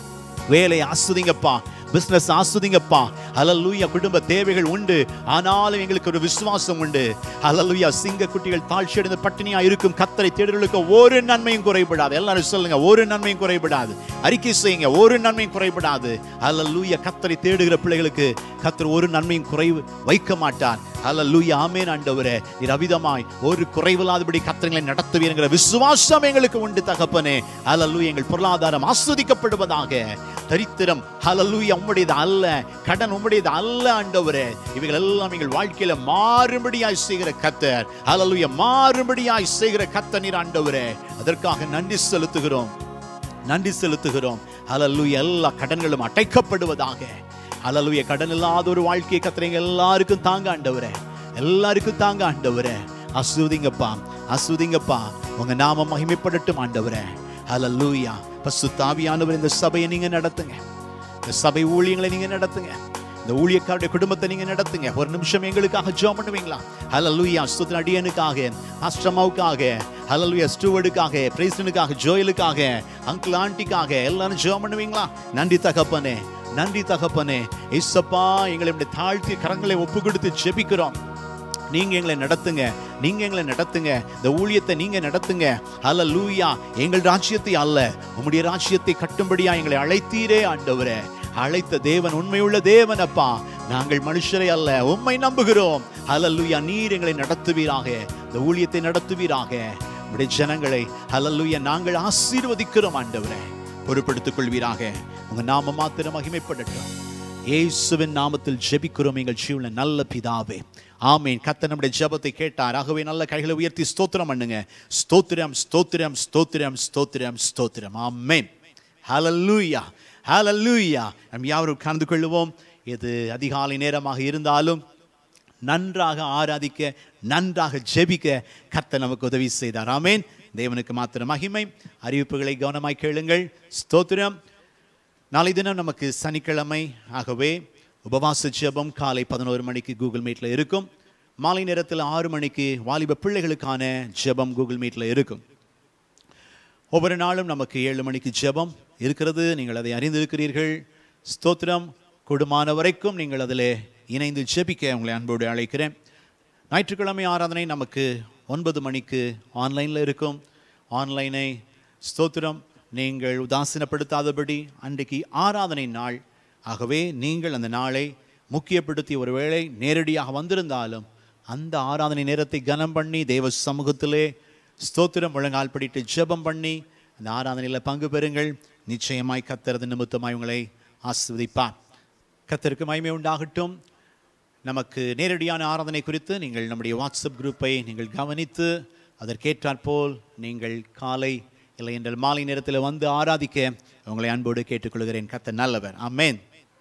வேலையை ஆஸ்வதிங்கப்பா பிசினஸ் ஆஸ்வதிங்கப்பா ஹalleluya குடும்ப தேவைகள் உண்டு ஆனாலும் எங்களுக்கு ஒரு விசுவாசம் உண்டு ஹalleluya சிங்க குட்டிகள் தாழ்ச்சி அடைந்த பட்டினியா இருக்கும் கத்தரை தேடுகளுக்கு ஒரு நன்மையும் குறைபடாது எல்லாரும் சொல்லுங்க ஒரு நன்மையும் குறைபடாது அறிக்கை செய்யுங்க ஒரு நன்மையும் குறைபடாது ஹalleluya கத்தரை தேடுகிற பிள்ளைகளுக்கு கத்தர் ஒரு நன்மையும் குறைவு வைக்க மாட்டார் ஹalleluya ஆமென் ஆண்டவரே நீர் அவிதமாய் ஒரு குறைவில்லாதபடி கத்தங்களை நடத்துவீங்கிற விசுவாசம் எங்களுக்கு உண்டு தகப்பனே ஹalleluya எங்கள் பொருளாதாரம் ஆஸ்வதிக்கப்படுவதாக தரித்திரம் ஹalleluya உம்முடையது அல்ல கடன் உம்முடையது அல்ல ஆண்டவரே இவைகள் எல்லாம் எங்கள் வாழ்க்கையில மாறுபடியாய் செய்கிற கத்தர் ஹalleluya மாறுபடியாய் செய்கிற கத்தர் நீர் ஆண்டவரே அதற்காக நன்றி செலுத்துகிறோம் நன்றி செலுத்துகிறோம் ஹalleluya எல்லா கடன்களும் அடைக்கப்படுவதாக ஹalleluya கடன் இல்லாத ஒரு வாழ்க்கையை கத்துறீங்க எல்லாருக்கும் தாங்க ஆண்டவரே எல்லாருக்கும் தாங்க ஆண்டவரே அசுதிங்கப்பா அசுதிங்கப்பா உங்க நாம மகிமைப்படட்டும் ஆண்டவரே ஹalleluya பசுத்தாவியானவர் இந்த சபையை நீங்க நடத்துங்க இந்த சபை ஊழியங்களை நீங்க நடத்துங்க இந்த ஊழியக்காருடைய குடும்பத்தை நீங்க நடத்துங்க ஒரு நிமிஷம் எங்களுக்காக ஜெபம் பண்ணுவீங்களா ஹalleluya ஸ்துதி அடியனுக்காக ஆஸ்ட்ரமாவுக்காக ஹalleluya ஸ்டூவர்டுக்காக பிரேசனுக்காக ஜோயலுக்காக அங்கிள் ஆண்டிக்காக எல்லாரும் ஜெபம் பண்ணுவீங்களா நன்றி தகப்பனே நன்றி தகப்பனே இசப்பா எங்களை இப்படி தாழ்த்தி கரங்களை ஒப்பு கொடுத்து ஜெபிக்கிறோம் நீங்க எங்களை நடத்துங்க நீங்க எங்களை நடத்துங்க இந்த ஊழியத்தை நீங்க நடத்துங்க அல்ல லூயா எங்கள் ராஜ்யத்தை அல்ல உம்முடைய ராஜ்யத்தை கட்டும்படியா எங்களை அழைத்தீரே ஆண்டவரே அழைத்த தேவன் உண்மையுள்ள தேவன் அப்பா நாங்கள் மனுஷரை அல்ல உம்மை நம்புகிறோம் ஹalleluya நீர் எங்களை நடத்துவீராக இந்த ஊழியத்தை நடத்துவீராக உடைய ஜனங்களை ஹalleluya நாங்கள் ஆசீர்வதிக்கிறோம் ஆண்டவரே பொறுப்படுத்திக் கொள்வீராக உங்க நாம மாத்திரம் மகிமைப்படட்டும் இயேசுவின் நாமத்தில் ஜெபிக்கிறோம் எங்கள் ஜீவன நல்ல பிதாவே ஆமீன் கத்த நம்முடைய ஜெபத்தை கேட்டார் ஆகவே நல்ல கைகளை உயர்த்தி ஸ்தோத்திரம் பண்ணுங்க ஸ்தோத்திரம் ஸ்தோத்திரம் ஸ்தோத்திரம் ஸ்தோத்திரம் ஸ்தோத்திரம் ஆமேன் ஹalleluya ஹalleluya நாம் யாவரும் கலந்து கொள்வோம் இது அதிகாலை நேரமாக இருந்தாலும் நன்றாக ஆராதிக்க நன்றாக ஜெபிக்க கர்த்தர் நமக்கு உதவி செய்தார் ஆமேன் தேவனுக்கு மாத்திரம் மகிமை அறிவிப்புகளை கவனமாய் கேளுங்கள் ஸ்தோத்திரம் நாளை தினம் நமக்கு சனிக்கிழமை ஆகவே உபவாச ஜெபம் காலை பதினோரு மணிக்கு கூகுள் மீட்டில் இருக்கும் மாலை நேரத்தில் ஆறு மணிக்கு வாலிப பிள்ளைகளுக்கான ஜெபம் கூகுள் மீட்டில் இருக்கும் ஒவ்வொரு நாளும் நமக்கு ஏழு மணிக்கு ஜெபம் இருக்கிறது நீங்கள் அதை அறிந்திருக்கிறீர்கள் ஸ்தோத்திரம் கூடுமான வரைக்கும் நீங்கள் அதில் இணைந்து ஜெபிக்க உங்களை அன்போடு அழைக்கிறேன் ஞாயிற்றுக்கிழமை ஆராதனை நமக்கு ஒன்பது மணிக்கு ஆன்லைனில் இருக்கும் ஆன்லைனை ஸ்தோத்திரம் நீங்கள் உதாசீனப்படுத்தாதபடி அன்றைக்கு ஆராதனை நாள் ஆகவே நீங்கள் அந்த நாளை முக்கியப்படுத்தி ஒருவேளை நேரடியாக வந்திருந்தாலும் அந்த ஆராதனை நேரத்தை கனம் பண்ணி தேவ சமூகத்திலே ஸ்தோத்திரம் முழங்கால் படிட்டு ஜெபம் பண்ணி அந்த ஆராதனையில் பங்கு பெறுங்கள் நிச்சயமாய் கத்தரது நிமித்தமாய் உங்களை ஆசிர்வதிப்பார் கத்தருக்கு மகிமை உண்டாகட்டும் நமக்கு நேரடியான ஆராதனை குறித்து நீங்கள் நம்முடைய வாட்ஸ்அப் குரூப்பை நீங்கள் கவனித்து அதற்கேற்றாற்போல் நீங்கள் காலை இல்லை என்றால் மாலை நேரத்தில் வந்து ஆராதிக்க உங்களை அன்போடு கேட்டுக்கொள்கிறேன் கத்த நல்லவர் ஆமென்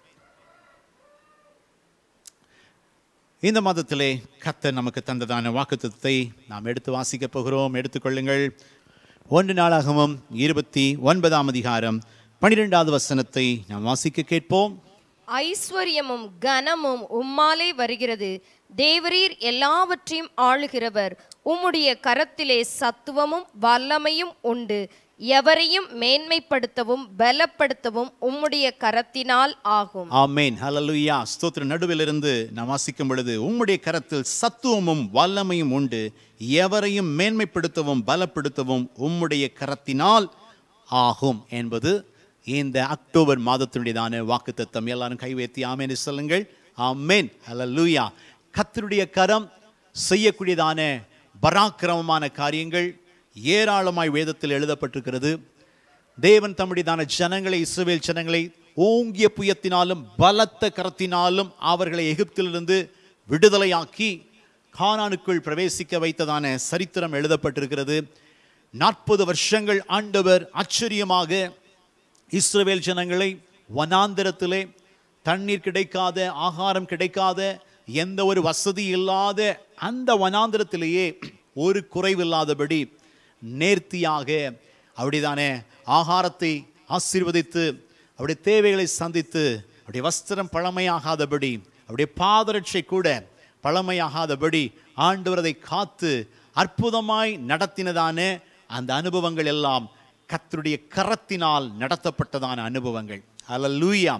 இந்த மாதத்திலே கத்தர் நமக்கு தந்ததான வாக்குத்தத்தை நாம் எடுத்து வாசிக்கப் போகிறோம் எடுத்துக்கொள்ளுங்கள் ஒன்று நாளாகவும் இருபத்தி ஒன்பதாம் அதிகாரம் பனிரெண்டாவது வசனத்தை நாம் வாசிக்க கேட்போம் ஐஸ்வர்யமும் கனமும் உம்மாலே வருகிறது தேவரீர் எல்லாவற்றையும் ஆளுகிறவர் உம்முடைய கரத்திலே சத்துவமும் வல்லமையும் உண்டு எவரையும் மேன்மைப்படுத்தவும் பலப்படுத்தவும் உம்முடைய கரத்தினால் ஆகும் ஆமேன் ஹalleluya ஸ்தோத்திர நடுவிலிருந்து நாம் வாசிக்கும் பொழுது உம்முடைய கரத்தில் சத்துவமும் வல்லமையும் உண்டு எவரையும் மேன்மைப்படுத்தவும் பலப்படுத்தவும் உம்முடைய கரத்தினால் ஆகும் என்பது இந்த அக்டோபர் மாதத்தினுடையதான வாக்குத்தத்தம் எல்லாரும் கைவேத்தி ஆமேன்னு சொல்லுங்கள் ஆமேன் ஹalleluya கர்த்தருடைய கரம் செய்யக்கூடியதான பராக்கிரமமான காரியங்கள் ஏராளமாய் வேதத்தில் எழுதப்பட்டிருக்கிறது தேவன் தம்முடையதான ஜனங்களை இஸ்ரவேல் ஜனங்களை ஓங்கிய புயத்தினாலும் பலத்த கரத்தினாலும் அவர்களை எகிப்திலிருந்து விடுதலையாக்கி கானானுக்குள் பிரவேசிக்க வைத்ததான சரித்திரம் எழுதப்பட்டிருக்கிறது நாற்பது வருஷங்கள் ஆண்டவர் ஆச்சரியமாக இஸ்ரவேல் ஜனங்களை வனாந்திரத்திலே தண்ணீர் கிடைக்காத ஆகாரம் கிடைக்காத எந்த ஒரு வசதி இல்லாத அந்த வனாந்திரத்திலேயே ஒரு குறைவில்லாதபடி நேர்த்தியாக அப்படிதானே ஆகாரத்தை ஆசீர்வதித்து அவருடைய தேவைகளை சந்தித்து அவருடைய வஸ்திரம் பழமையாகாதபடி அவருடைய பாதரட்சை கூட பழமையாகாதபடி ஆண்டவர் அதை காத்து அற்புதமாய் நடத்தினதான அந்த அனுபவங்கள் எல்லாம் கர்த்தருடைய கரத்தினால் நடத்தப்பட்டதான அனுபவங்கள் அல்லூயா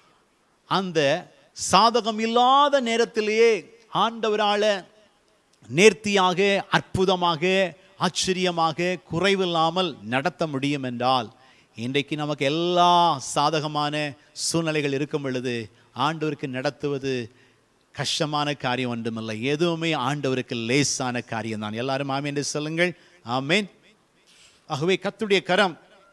அந்த சாதகம் இல்லாத நேரத்திலேயே ஆண்டவரால நேர்த்தியாக அற்புதமாக ஆச்சரியமாக குறைவில்லாமல் நடத்த முடியும் என்றால் இன்றைக்கு நமக்கு எல்லா சாதகமான சூழ்நிலைகள் இருக்கும் பொழுது ஆண்டவருக்கு நடத்துவது கஷ்டமான காரியம் ஒன்றுமில்லை எதுவுமே ஆண்டவருக்கு லேசான காரியம் தான் எல்லாரும் ஆமேன் என்று சொல்லுங்கள் ஆமேன் ஆகவே கத்துடைய கரம்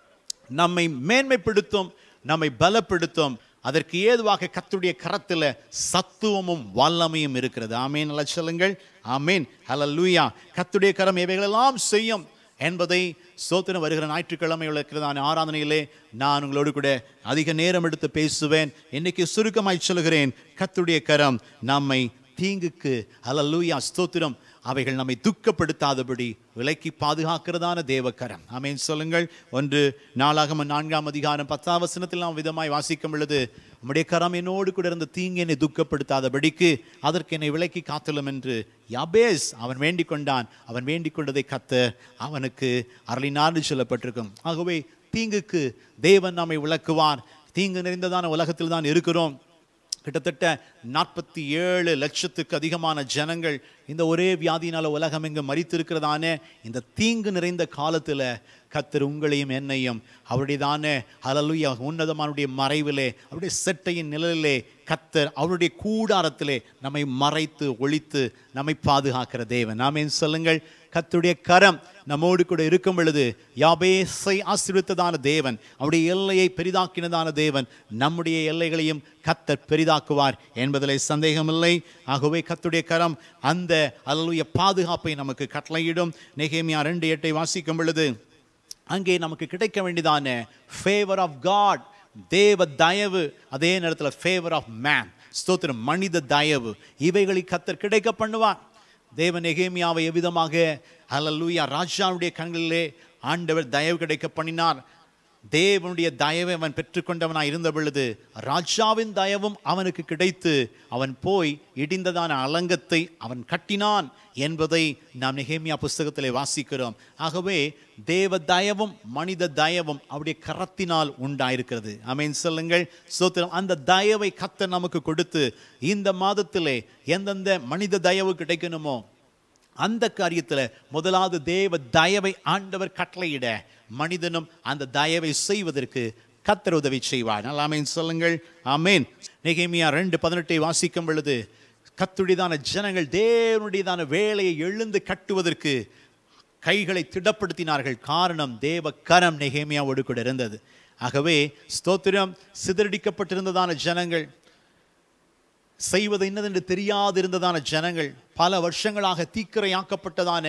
நம்மை மேன்மைப்படுத்தும் நம்மை பலப்படுத்தும் அதற்கு ஏதுவாக கத்துடைய கரத்தில் சத்துவமும் வல்லமையும் இருக்கிறது ஆமேன் நல்லா சொல்லுங்கள் ஆமேன் ஹalleluya கத்துடைய கரம் இவைகளெல்லாம் செய்யும் என்பதை சோத்திரம் வருகிற ஞாயிற்றுக்கிழமை இருக்கிறதான ஆராதனையிலே நான் உங்களோடு கூட அதிக நேரம் எடுத்து பேசுவேன் இன்னைக்கு சுருக்கமாய் சொல்கிறேன் கத்துடைய கரம் நம்மை தீங்குக்கு ஹalleluya ஸ்தோத்திரம் அவைகள் நம்மை துக்கப்படுத்தாதபடி விலக்கி பாதுகாக்கிறதான தேவக்கரம் ஆமென் சொல்லுங்கள் ஒன்று நாளாகம நான்காம் அதிகாரம் பத்தாம் வசனத்தில் நாம் விதமாய் வாசிக்கும் பொழுது உம்முடைய கரம் என்னோடு கூட இருந்த தீங்கு என்னை துக்கப்படுத்தாதபடிக்கு அதற்கு என்னை விலக்கி காத்தலும் என்று யாபேஸ் அவன் வேண்டிக் கொண்டான் அவன் வேண்டிக் கொண்டதை கத்த அவனுக்கு அருளினார்னு சொல்லப்பட்டிருக்கும் ஆகவே தீங்குக்கு தேவன் நம்மை விளக்குவார் தீங்கு நிறைந்ததான உலகத்தில் தான் இருக்கிறோம் கிட்டத்தட்ட நாற்பத்தி ஏழு லட்சத்துக்கு அதிகமான ஜனங்கள் இந்த ஒரே வியாதியினால உலகம் எங்கு மறித்திருக்கிறதான இந்த தீங்கு நிறைந்த காலத்தில் கத்தர் உங்களையும் என்னையும் அவருடையதான அலலுயா உன்னதமானுடைய மறைவிலே அவருடைய செட்டையின் நிழலிலே கத்தர் அவருடைய கூடாரத்திலே நம்மை மறைத்து ஒழித்து நம்மை பாதுகாக்கிற தேவன் நாமேன் சொல்லுங்கள் கத்துடைய கரம் நம்மோடு கூட இருக்கும் பொழுது யாபேசை ஆசீர்வித்ததான தேவன் அவருடைய எல்லையை பெரிதாக்கினதான தேவன் நம்முடைய எல்லைகளையும் கத்தர் பெரிதாக்குவார் என்பதில் சந்தேகமில்லை ஆகவே கத்துடைய கரம் அந்த அல்லலுய பாதுகாப்பை நமக்கு கட்டளையிடும் நெகேமியா ரெண்டு எட்டை வாசிக்கும் பொழுது அங்கே நமக்கு கிடைக்க வேண்டியதான ஃபேவர் ஆஃப் காட் தேவ தயவு அதே நேரத்தில் ஃபேவர் ஆஃப் மேன் ஸ்தோத்திரம் மனித தயவு இவைகளை கத்தர் கிடைக்க பண்ணுவார் தேவன் எகேமியாவை எவ்விதமாக அல்லூயா ராஜாவுடைய கண்களிலே ஆண்டவர் தயவு கிடைக்க பண்ணினார் தேவனுடைய தயவை அவன் பெற்றுக்கொண்டவனாய் இருந்த பொழுது ராஜாவின் தயவும் அவனுக்கு கிடைத்து அவன் போய் இடிந்ததான அலங்கத்தை அவன் கட்டினான் என்பதை நாம் நெகேமியா புஸ்தகத்திலே வாசிக்கிறோம் ஆகவே தேவ தயவும் மனித தயவும் அவருடைய கரத்தினால் உண்டாயிருக்கிறது அமேன் சொல்லுங்கள் சோத்திரம் அந்த தயவை கத்த நமக்கு கொடுத்து இந்த மாதத்திலே எந்தெந்த மனித தயவு கிடைக்கணுமோ அந்த காரியத்தில் முதலாவது தேவ தயவை ஆண்டவர் கட்டளையிட மனிதனும் அந்த தயவை செய்வதற்கு கத்தர் உதவி செய்வார் நல்லாமேன் சொல்லுங்கள் ஆமேன் நெகேமியா ரெண்டு பதினெட்டை வாசிக்கும் பொழுது கத்துடையதான ஜனங்கள் தேவனுடையதான வேலையை எழுந்து கட்டுவதற்கு கைகளை திடப்படுத்தினார்கள் காரணம் தேவ கரம் நெகேமியாவோடு கூட இருந்தது ஆகவே ஸ்தோத்திரம் சிதறடிக்கப்பட்டிருந்ததான ஜனங்கள் செய்வது என்னதென்று தெரியாதிருந்ததான ஜனங்கள் பல வருஷங்களாக தீக்கிரையாக்கப்பட்டதான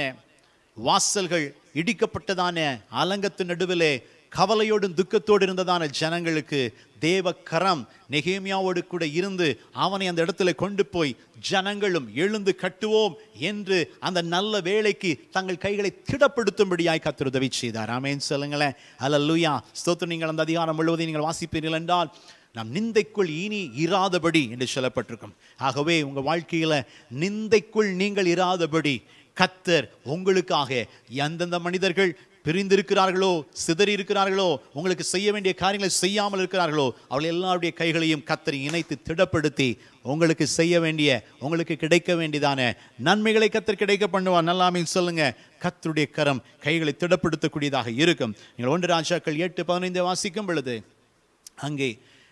வாசல்கள் இடிக்கப்பட்டதான அலங்கத்து நடுவிலே கவலையோடும் துக்கத்தோடு இருந்ததான ஜனங்களுக்கு தேவ கரம் நெகேமியாவோடு கூட இருந்து அவனை அந்த இடத்துல கொண்டு போய் ஜனங்களும் எழுந்து கட்டுவோம் என்று அந்த நல்ல வேலைக்கு தங்கள் கைகளை திடப்படுத்தும்படியாய் கத்தர் உதவி செய்தார் ஆமேன் சொல்லுங்களேன் அல்ல ஸ்தோத்திரம் நீங்கள் அந்த அதிகாரம் முழுவதையும் நீங்கள் வாசிப்பீர்கள் என்றால் நாம் நிந்தைக்குள் இனி இராதபடி என்று சொல்லப்பட்டிருக்கும் ஆகவே உங்க வாழ்க்கையில நிந்தைக்குள் நீங்கள் இராதபடி கத்தர் உங்களுக்காக எந்தெந்த மனிதர்கள் பிரிந்திருக்கிறார்களோ சிதறி இருக்கிறார்களோ உங்களுக்கு செய்ய வேண்டிய காரியங்களை செய்யாமல் இருக்கிறார்களோ அவள் எல்லாருடைய கைகளையும் கத்தர் இணைத்து திடப்படுத்தி உங்களுக்கு செய்ய வேண்டிய உங்களுக்கு கிடைக்க வேண்டியதான நன்மைகளை கத்தர் கிடைக்க பண்ணுவார் நல்லாமே சொல்லுங்க கத்தருடைய கரம் கைகளை திடப்படுத்தக்கூடியதாக இருக்கும் நீங்கள் ஒன்று ராஜாக்கள் எட்டு பதினைந்து வாசிக்கும் பொழுது அங்கே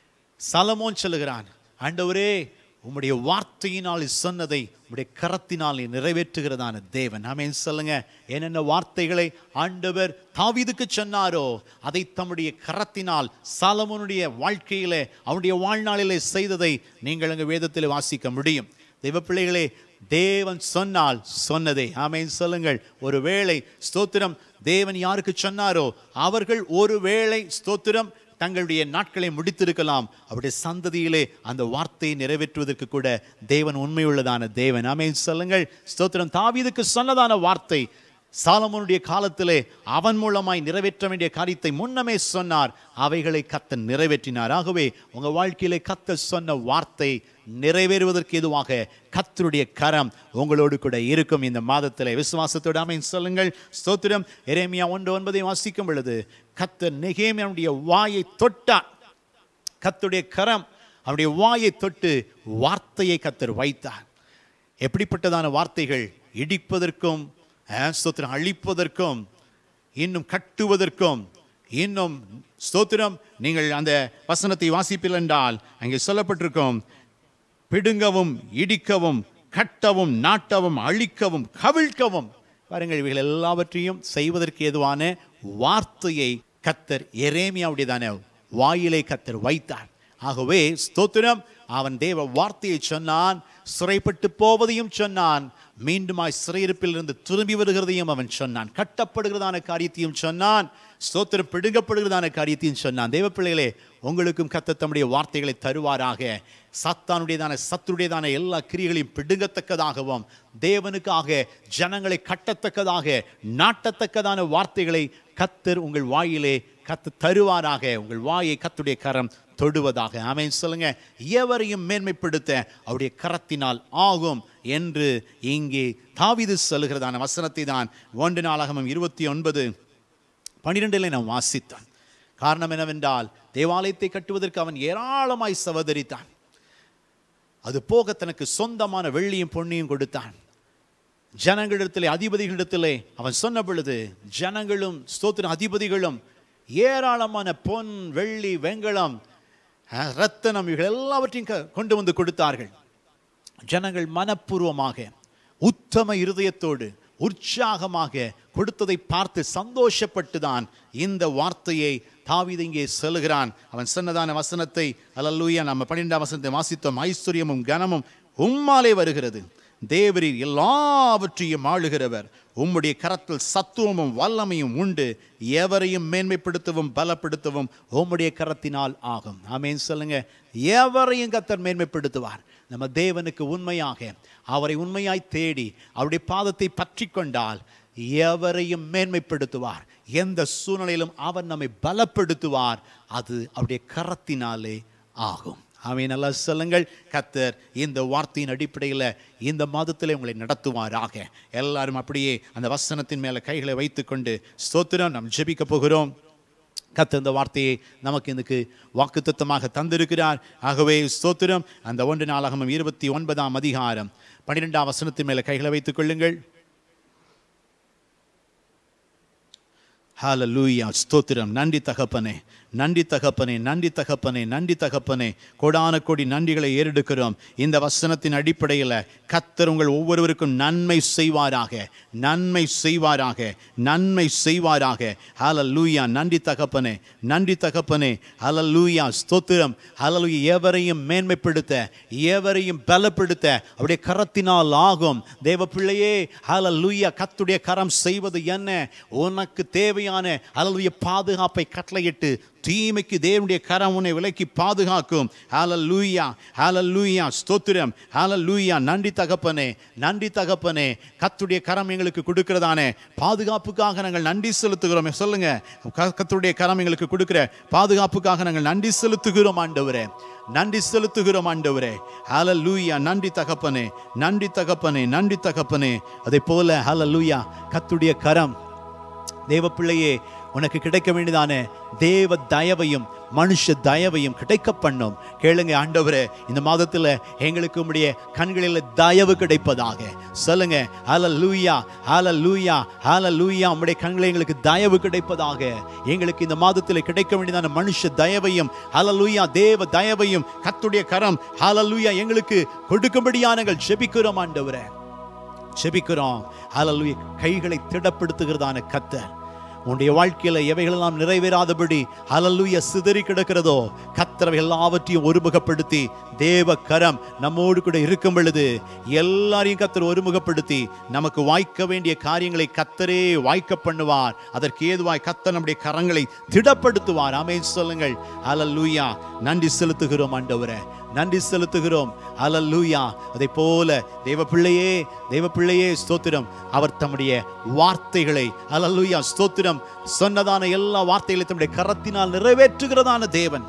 சலமோன் சொல்லுகிறான் ஆண்டவரே உம்முடைய வார்த்தையினால் சொன்னதை உம்முடைய கரத்தினால் நீ நிறைவேற்றுகிறதான தேவன் ஆமென் சொல்லுங்க என்னென்ன வார்த்தைகளை ஆண்டவர் தாவீதுக்கு சொன்னாரோ அதை தம்முடைய கரத்தினால் சாலமோனுடைய வாழ்க்கையிலே அவனுடைய வாழ்நாளிலே செய்ததை நீங்கள் அங்கு வேதத்தில் வாசிக்க முடியும் தெய்வ பிள்ளைகளே தேவன் சொன்னால் சொன்னதே ஆமென் சொல்லுங்கள் ஒருவேளை ஸ்தோத்திரம் தேவன் யாருக்கு சொன்னாரோ அவர்கள் ஒருவேளை ஸ்தோத்திரம் தங்களுடைய நாட்களை முடித்திருக்கலாம் அவருடைய சந்ததியிலே அந்த வார்த்தையை நிறைவேற்றுவதற்கு கூட தேவன் உண்மையுள்ளதான தேவன் ஆமென் சொல்லுங்கள் ஸ்தோத்திரம் தாவீதுக்கு சொன்னதான வார்த்தை சாலமோனுடைய காலத்திலே அவன் மூலமாய் நிறைவேற்ற வேண்டிய காரியத்தை முன்னமே சொன்னார் அவைகளை கத்த நிறைவேற்றினார் ஆகவே உங்க வாழ்க்கையிலே கத்த சொன்ன வார்த்தை நிறைவேறுவதற்கு எதுவாக கத்தருடைய கரம் உங்களோடு கூட இருக்கும் இந்த மாதத்திலே விசுவாசத்தோடு அமைன் சொல்லுங்கள் ஸ்தோத்திரம் எரேமியா ஒன்று ஒன்பதை வாசிக்கும் பொழுது கத்தர் நெகேமியாவுடைய வாயை தொட்டார் கத்துடைய கரம் அவருடைய வாயை தொட்டு வார்த்தையை கத்தர் வைத்தார் எப்படிப்பட்டதான வார்த்தைகள் இடிப்பதற்கும் அஹ், ஸ்தோத்திரம் அழிப்பதற்கும் இன்னும் கட்டுவதற்கும் இன்னும் ஸ்தோத்திரம் நீங்கள் அந்த வசனத்தை வாசிப்பீர்கள் என்றால் அங்கே சொல்லப்பட்டிருக்கும் பிடுங்கவும் இடிக்கவும் கட்டவும் நாட்டவும் அழிக்கவும் கவிழ்க்கவும் பாருங்கள் இவைகள் எல்லாவற்றையும் செய்வதற்கு ஏதுவான வார்த்தையை கத்தர் எரேமியாவுடையதான வாயிலை கத்தர் வைத்தார் ஆகவே ஸ்தோத்திரம் அவன் தேவ வார்த்தையை சொன்னான் சிறைப்பட்டு போவதையும் சொன்னான் மீண்டுமாய் சிறையிருப்பில் இருந்து திரும்பி வருகிறதையும் அவன் சொன்னான் கட்டப்படுகிறதான காரியத்தையும் சொன்னான் ஸ்தோத்திரம் பிடுங்கப்படுகிறதான காரியத்தையும் சொன்னான் தேவ பிள்ளைகளே உங்களுக்கும் கத்த தம்முடைய வார்த்தைகளை தருவாராக சத்தானுடையதான சத்துடையதான எல்லா கிரியைகளையும் பிடுங்கத்தக்கதாகவும் தேவனுக்காக ஜனங்களை கட்டத்தக்கதாக நாட்டத்தக்கதான வார்த்தைகளை கத்தர் உங்கள் வாயிலே கத்து தருவாராக உங்கள் வாயை கத்துடைய கரம் தொடுவதாக ஆமென் சொல்லுங்க எவரையும் மேன்மைப்படுத்த அவருடைய கரத்தினால் ஆகும் என்று இங்கே தாவீது சொல்லுகிறதான வசனத்தை தான் ஒன்று நாளாகமும் இருபத்தி ஒன்பது பனிரெண்டில் நாம் வாசித்தான் காரணம் என்னவென்றால் தேவாலயத்தை கட்டுவதற்கு அவன் ஏராளமாய் சவதரித்தான் அது போக தனக்கு சொந்தமான வெள்ளியும் பொன்னியும் கொடுத்தான் ஜனங்களிடத்திலே அதிபதிகளிடத்திலே அவன் சொன்ன பொழுது ஜனங்களும் ஸ்தோத்திர அதிபதிகளும் ஏராளமான பொன் வெள்ளி வெண்கலம் அஹ், ரத்தனம் இவைகள் எல்லாவற்றையும் க- கொண்டு வந்து கொடுத்தார்கள் ஜனங்கள் மனப்பூர்வமாக உத்தம இருதயத்தோடு உற்சாகமாக கொடுத்ததை பார்த்து சந்தோஷப்பட்டு தான் இந்த வார்த்தையை தாவீது இங்கே சொல்லுகிறான் அவன் சொன்னதான வசனத்தை அல்லூயா நம்ம பன்னிரெண்டாம் வசனத்தை வாசித்தோம் ஐஸ்வர்யமும் கனமும் உம்மாலே வருகிறது தேவரீர் எல்லாவற்றையும் ஆளுகிறவர் உம்முடைய கரத்தில் சத்துவமும் வல்லமையும் உண்டு எவரையும் மேன்மைப்படுத்தவும் பலப்படுத்தவும் உம்முடைய கரத்தினால் ஆகும் ஆமென் சொல்லுங்க எவரையும் கத்தர் மேன்மைப்படுத்துவார் நம்ம தேவனுக்கு உண்மையாக அவரை உண்மையாய் தேடி அவருடைய பாதத்தை பற்றி கொண்டால் எவரையும் மேன்மைப்படுத்துவார் எந்த சூழ்நிலையிலும் அவர் நம்மை பலப்படுத்துவார் அது அவருடைய கரத்தினாலே ஆகும் ஆமென் நல்லா சொல்லுங்கள் கத்தர் இந்த வார்த்தையின் அடிப்படையில் இந்த மாதத்தில் உங்களை நடத்துவாராக எல்லாரும் அப்படியே அந்த வசனத்தின் மேலே கைகளை வைத்துக்கொண்டு ஸ்தோத்திரம் நாம் ஜெபிக்க போகிறோம் கத்த இந்த வார்த்தையை நமக்கு இதுக்கு வாக்குத்தத்தமாக தந்திருக்கிறார் ஆகவே ஸ்தோத்திரம் அந்த ஒன்று நாளாகமும் இருபத்தி ஒன்பதாம் அதிகாரம் பன்னிரெண்டாம் வசனத்தின் மேலே கைகளை வைத்துக் கொள்ளுங்கள் ஹalleluya ஸ்தோத்திரம் நன்றி தகப்பனே நன்றி தகப்பனே நன்றி தகப்பனே நன்றி தகப்பனே கோடான கோடி நன்றிகளை ஏறெடுக்கிறோம் இந்த வசனத்தின் அடிப்படையில் கத்தர் உங்கள் ஒவ்வொருவருக்கும் நன்மை செய்வாராக நன்மை செய்வாராக நன்மை செய்வாராக ஹalleluya நன்றி தகப்பனே நன்றி தகப்பனே ஹalleluya ஸ்தோத்திரம் ஹalleluya எவரையும் மேன்மைப்படுத்த எவரையும் பலப்படுத்த அவருடைய கரத்தினால் ஆகும் தேவ பிள்ளையே ஹalleluya கத்துடைய கரம் செய்வது என்ன உனக்கு தேவையான ஹalleluya பாதுகாப்பை கட்டளையிட்டு தீமைக்கு தேவனுடைய கரம் உன்னை விலக்கி பாதுகாக்கும் ஹalleluya ஹalleluya ஸ்தோத்திரம் ஹalleluya நன்றி தகப்பனே நன்றி தகப்பனே கத்துடைய கரம் எங்களுக்கு கொடுக்கிறதானே பாதுகாப்புக்காக நாங்கள் நன்றி செலுத்துகிறோம் சொல்லுங்க க- கர்த்தருடைய கரம் எங்களுக்கு கொடுக்கிற பாதுகாப்புக்காக நாங்கள் நன்றி செலுத்துகிறோம் ஆண்டவரே நன்றி செலுத்துகிறோம் ஆண்டவரே ஹalleluya நன்றி தகப்பனே நன்றி தகப்பனே நன்றி தகப்பனே அதே போல ஹalleluya கத்துடைய கரம் தேவ பிள்ளையே உனக்கு கிடைக்க வேண்டியதான தேவ தயவையும் மனுஷ தயவையும் கிடைக்க பண்ணும் கேளுங்க ஆண்டவரே இந்த மாதத்தில் எங்களுக்கு உம்முடைய கண்களில் தயவு கிடைப்பதாக சொல்லுங்க ஹல லூயா ஹல லூயா ஹல லூயா உம்முடைய கண்களில் எங்களுக்கு தயவு கிடைப்பதாக எங்களுக்கு இந்த மாதத்தில் கிடைக்க வேண்டியதான மனுஷ தயவையும் ஹல லூயா தேவ தயவையும் கத்துடைய கரம் ஹல லூயா எங்களுக்கு கொடுக்கும்படியா நாங்கள் ஜெபிக்கிறோம் ஆண்டவரே செபிக்கிறோம் ஹalleluya கைகளை திடப்படுத்துகிறதான கத்தர் உன்னுடைய வாழ்க்கையில எவைகளெல்லாம் நிறைவேறாதபடி ஹalleluya சிதறி கிடக்கிறதோ கத்தரவை எல்லாவற்றையும் ஒருமுகப்படுத்தி தேவ கரம் நம்மோடு கூட இருக்கும் பொழுது எல்லாரையும் கத்தர் ஒருமுகப்படுத்தி நமக்கு வாய்க்க வேண்டிய காரியங்களை கத்தரே வாய்க்க பண்ணுவார் அதற்கு ஏதுவாய் கத்தர் நம்முடைய கரங்களை திடப்படுத்துவார் ஆமென் சொல்லுங்கள் ஹalleluya நன்றி செலுத்துகிறோம் ஆண்டவரே நன்றி செலுத்துகிறோம் ஹalleluya அதை போல தேவ பிள்ளையே தேவ பிள்ளையே ஸ்தோத்திரம் அவர் தம்முடைய வார்த்தைகளை ஹalleluya ஸ்தோத்திரம் சொன்னதான எல்லா வார்த்தைகளையும் தம்முடைய கரத்தினால் நிறைவேற்றுகிறதான தேவன்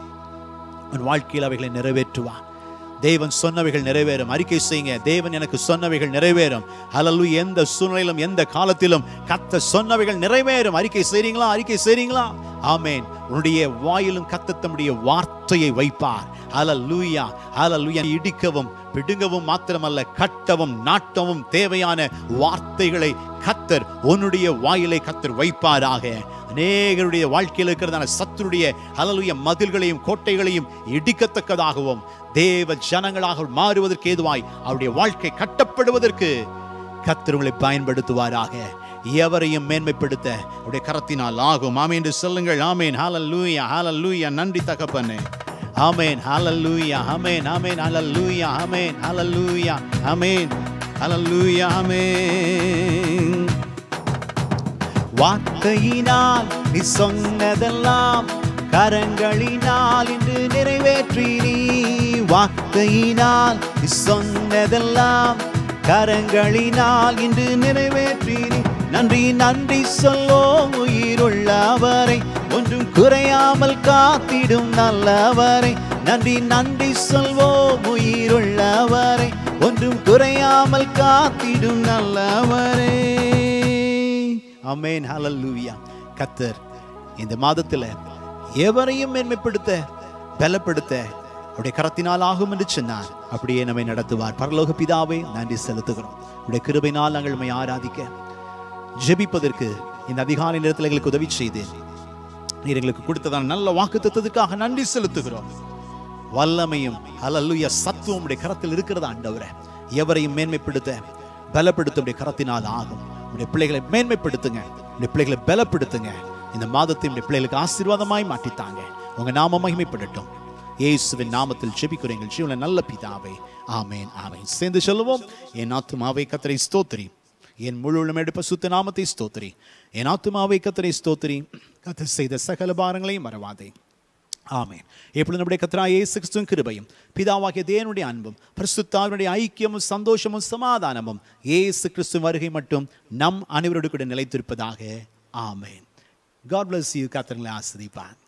உன் வாழ்க்கையில் அவைகளை நிறைவேற்றுவார் தேவன் சொன்னவைகள் நிறைவேறும் அறிக்கை செய்யுங்க தேவன் எனக்கு சொன்னவைகள் நிறைவேறும் ஹalleluya எந்த சூழ்நிலையிலும் எந்த காலத்திலும் கத்த சொன்னவைகள் நிறைவேறும் அறிக்கை செய்றீங்களா அறிக்கை செய்றீங்களா ஆமென் உன்னுடைய வாயிலும் கத்த தம்முடைய வார்த்தையை வைப்பார் ஹalleluya ஹalleluya இடிக்கவும் பிடுங்கவும் மாத்திரமல்ல கட்டவும் நாட்டவும் தேவையான வார்த்தைகளை கத்தர் உன்னுடைய வாயிலை கத்தர் வைப்பாராக அநேகருடைய வாழ்க்கையில் இருக்கிறதான சத்துருடைய ஹalleluya மதில்களையும் கோட்டைகளையும் இடிக்கத்தக்கதாகவும் தேவ ஜனங்களாக மாறுவதற்கு ஏதுவாய் அவருடைய வாழ்க்கை கட்டப்படுவதற்கு கத்தர் உங்களை பயன்படுத்துவாராக எவரையும் மேன்மைப்படுத்த அவருடைய கரத்தினால் ஆகும் ஆமென் என்று சொல்லுங்கள் ஆமேன் ஹalleluya ஹalleluya நன்றி தகப்பனே ஆமென் ஹalleluya ஆமென் ஆமென் ஹalleluya ஆமென் ஹalleluya ஆமென் ஹalleluya ஆமென் வார்த்தையினால் நீ சொன்னதெல்லாம் கரங்களினால் இன்று நிறைவேற்றி நீ வார்த்தையினால் நீ சொன்னதெல்லாம் கரங்களினால் இன்று நிறைவேற்றி நீ நன்றி நன்றி சொல்லோம் உயிருள்ளவரை ஒன்றும் குறையாமல் காத்திடும் நல்லவரை நன்றி நன்றி சொல்வோம் உயிருள்ளவரை ஒன்றும் குறையாமல் காத்திடும் நல்லவரே அமேன் ஹalleluya கத்தர் இந்த மாதத்தில் எவரையும் மேன்மைப்படுத்த பலப்படுத்த அவருடைய கரத்தினால் ஆகும் என்று சொன்னார் அப்படியே நம்மை நடத்துவார் பரலோக பிதாவை நன்றி செலுத்துகிறோம் உடைய கிருபையினால் நாங்கள் நம்மை ஆராதிக்க ஜெபிப்பதற்கு இந்த அதிகாலை நேரத்தில் எங்களுக்கு உதவி செய்து நீர் எங்களுக்கு கொடுத்ததான நல்ல வாக்கு நன்றி செலுத்துகிறோம் வல்லமையும் ஹalleluya சத்துவம் உடைய கரத்தில் இருக்கிறதா ஆண்டவரே எவரையும் மேன்மைப்படுத்த பலப்படுத்த உடைய கரத்தினால் ஆகும் உடைய பிள்ளைகளை மேன்மைப்படுத்துங்க உடைய பிள்ளைகளை பலப்படுத்துங்க இந்த மாதத்தை உடைய பிள்ளைகளுக்கு ஆசீர்வாதமாய் மாற்றித்தாங்க உங்க நாம மகிமைப்படட்டும் இயேசுவின் நாமத்தில் ஜெபிக்கிறேன் எங்கள் ஜீவன நல்ல பிதாவே ஆமேன் ஆமேன் சேர்ந்து சொல்லுவோம் என் ஆத்துமாவை கத்தரை ஸ்தோத்திரி என் முழு எடுப்ப சுத்த நாமத்தை ஸ்தோத்திரி என் ஆத்துமாவை கத்தரை ஸ்தோத்திரி கத்தர் செய்த சகல பாரங்களையும் மறவாதே ஆமென் எப்பொழுது நம்முடைய கத்ரா இயேசு கிறிஸ்துவின் கிருபையும் பிதாவாகிய தேவனுடைய அன்பும் பரிசுத்தாவினுடைய ஐக்கியமும் சந்தோஷமும் சமாதானமும் இயேசு கிறிஸ்து வருகை மட்டும் நம் அனைவரோடு கூட நிலைத்திருப்பதாக ஆமென் காட் bless you கத்தர்களை ஆசிரிப்பான்